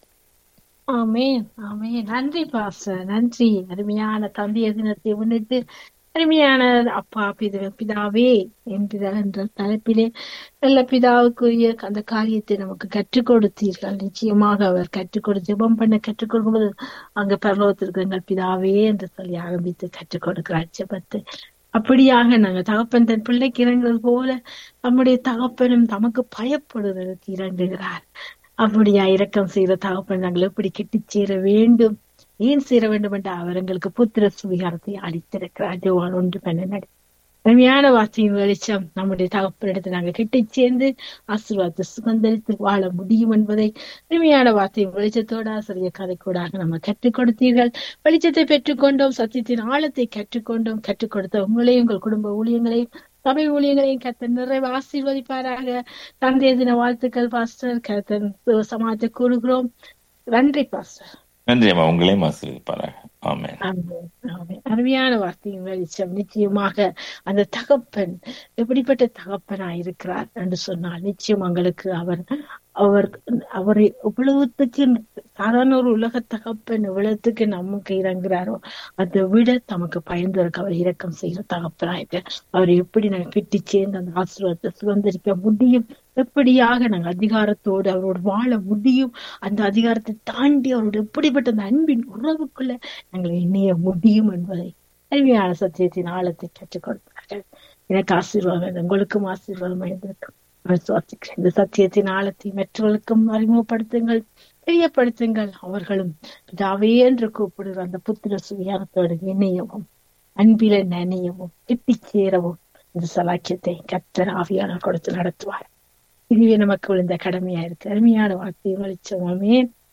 ஆமென் ஆமென் நன்றி பாச நன்றி அருமையான தந்தைய தினத்தை முன்னிட்டு அருமையான அப்பா பித பிதாவே என்ற என்ற தலைப்பிலே நல்ல பிதாவுக்குரிய அந்த காரியத்தை நமக்கு கற்றுக் கொடுத்தீர்கள் நிச்சயமாக அவர் கற்றுக் கொடு ஜெபம் பண்ண கற்றுக் கொடுக்கும்போது அங்க பரலோகத்திற்கு எங்கள் பிதாவே என்று சொல்லி ஆரம்பித்து கற்றுக் கொடுக்கிறார் ஜெபத்தை அப்படியாக நாங்க தகப்பன் தன் பிள்ளைக்கு இறங்குறது போல நம்முடைய தகப்பனும் தமக்கு பயப்படுவதற்கு இறங்குகிறார் அப்படியா இரக்கம் செய்கிற தகப்பன் நாங்கள் எப்படி கிட்டிச் சேர வேண்டும் ஏன் சேர வேண்டும் என்று அவர் எங்களுக்கு புத்திர சுவிகாரத்தை அளித்திருக்கிறார் ஜோவான் ஒன்று பன்னெண்டு அருமையான வார்த்தையின் வெளிச்சம் நம்முடைய தகப்பனிடத்தில் நாங்கள் கிட்டிச் சேர்ந்து ஆசீர்வாதத்தை சுதந்திரித்து வாழ முடியும் என்பதை அருமையான வார்த்தையின் வெளிச்சத்தோட ஆசிரிய கதை கூடாக நம்ம கற்றுக் கொடுத்தீர்கள் வெளிச்சத்தை பெற்றுக்கொண்டோம் சத்தியத்தின் ஆழத்தை கற்றுக்கொண்டோம் கற்றுக் கொடுத்த உங்களையும் உங்கள் குடும்ப ஊழியங்களையும் சபை ஊழியங்களையும் கத்தன் நிறைவு ஆசீர்வதிப்பாராக தந்தைய தின வாழ்த்துக்கள் பாஸ்டர் கத்தன் சமாஜத்தை கூறுகிறோம் நன்றி பாஸ்டர்
நன்றி அம்மா உங்களையும் ஆசீர்வதிப்பாராக ஆமென்
ஆமென், ஆமென். அருமையான வார்த்தையின் வெளிச்சம் நிச்சயமாக அந்த தகப்பன் எப்படிப்பட்ட தகப்பனா இருக்கிறார் என்று சொன்னால் நிச்சயம் உங்களுக்கு அவர் அவர் அவரை இவ்வளவுத்துக்கு சாதாரண ஒரு உலக தகப்பன் இவ்வளவுத்துக்கு நமக்கு இறங்குறாரோ அதை விட தமக்கு பயந்ததற்கு அவர் இரக்கம் செய்கிற தகப்பனாயிட்டு அவர் எப்படி நாங்கள் கிட்டி சேர்ந்து அந்த ஆசீர்வாதத்தை சுதந்திரிக்க முடியும் எப்படியாக நாங்கள் அதிகாரத்தோடு அவரோடு வாழ முடியும் அந்த அதிகாரத்தை தாண்டி அவரோட எப்படிப்பட்ட அந்த அன்பின் உறவுக்குள்ள நாங்கள் இணைய முடியும் என்பதை அருமையான சத்தியத்தின் ஆழத்தை கற்றுக் கொடுத்தார்கள் எனக்கு ஆசீர்வாதம் உங்களுக்கும் ஆசீர்வாதம் இருந்திருக்கும் விசுவாசிக்கிறேன் இந்த சத்தியத்தின் ஆழத்தை மற்றவர்களுக்கும் அறிமுகப்படுத்துங்கள் தெரியப்படுத்துங்கள் அவர்களும் பிதாவே என்று கூப்பிடுகிற அந்த புத்திர சுவியாரத்தோடு இணையவும் அன்பில நனையவும் எட்டி சேரவும் இந்த சலாக்கியத்தை கத்தர் ஆவியான கொடுத்து நடத்துவார் இதுவே நமக்கு விழுந்த கடமையா இருக்கு அருமையான வார்த்தை வெளிச்சமாமே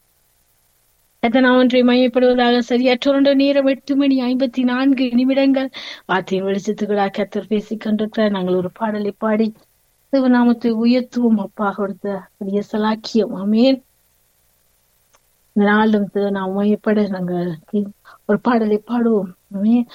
நான் ஒன்றை மையப்படுவதாக சரியாற்றொரு நேரம் எட்டு மணி ஐம்பத்தி நான்கு நிமிடங்கள் வார்த்தையின் வெளிச்சத்துக்குள்ளாக கத்தர் பேசிக் கொண்டிருக்கிறார் நாங்கள் ஒரு பாடலை பாடி சிவநாமத்தை உயர்த்துவோம் அப்பா கொடுத்த பெரிய சலாக்கியம் ஆமேன் இந்த நாளும் நாம் மையப்பட நாங்கள் ஒரு பாடலை பாடுவோம் ஆமென்.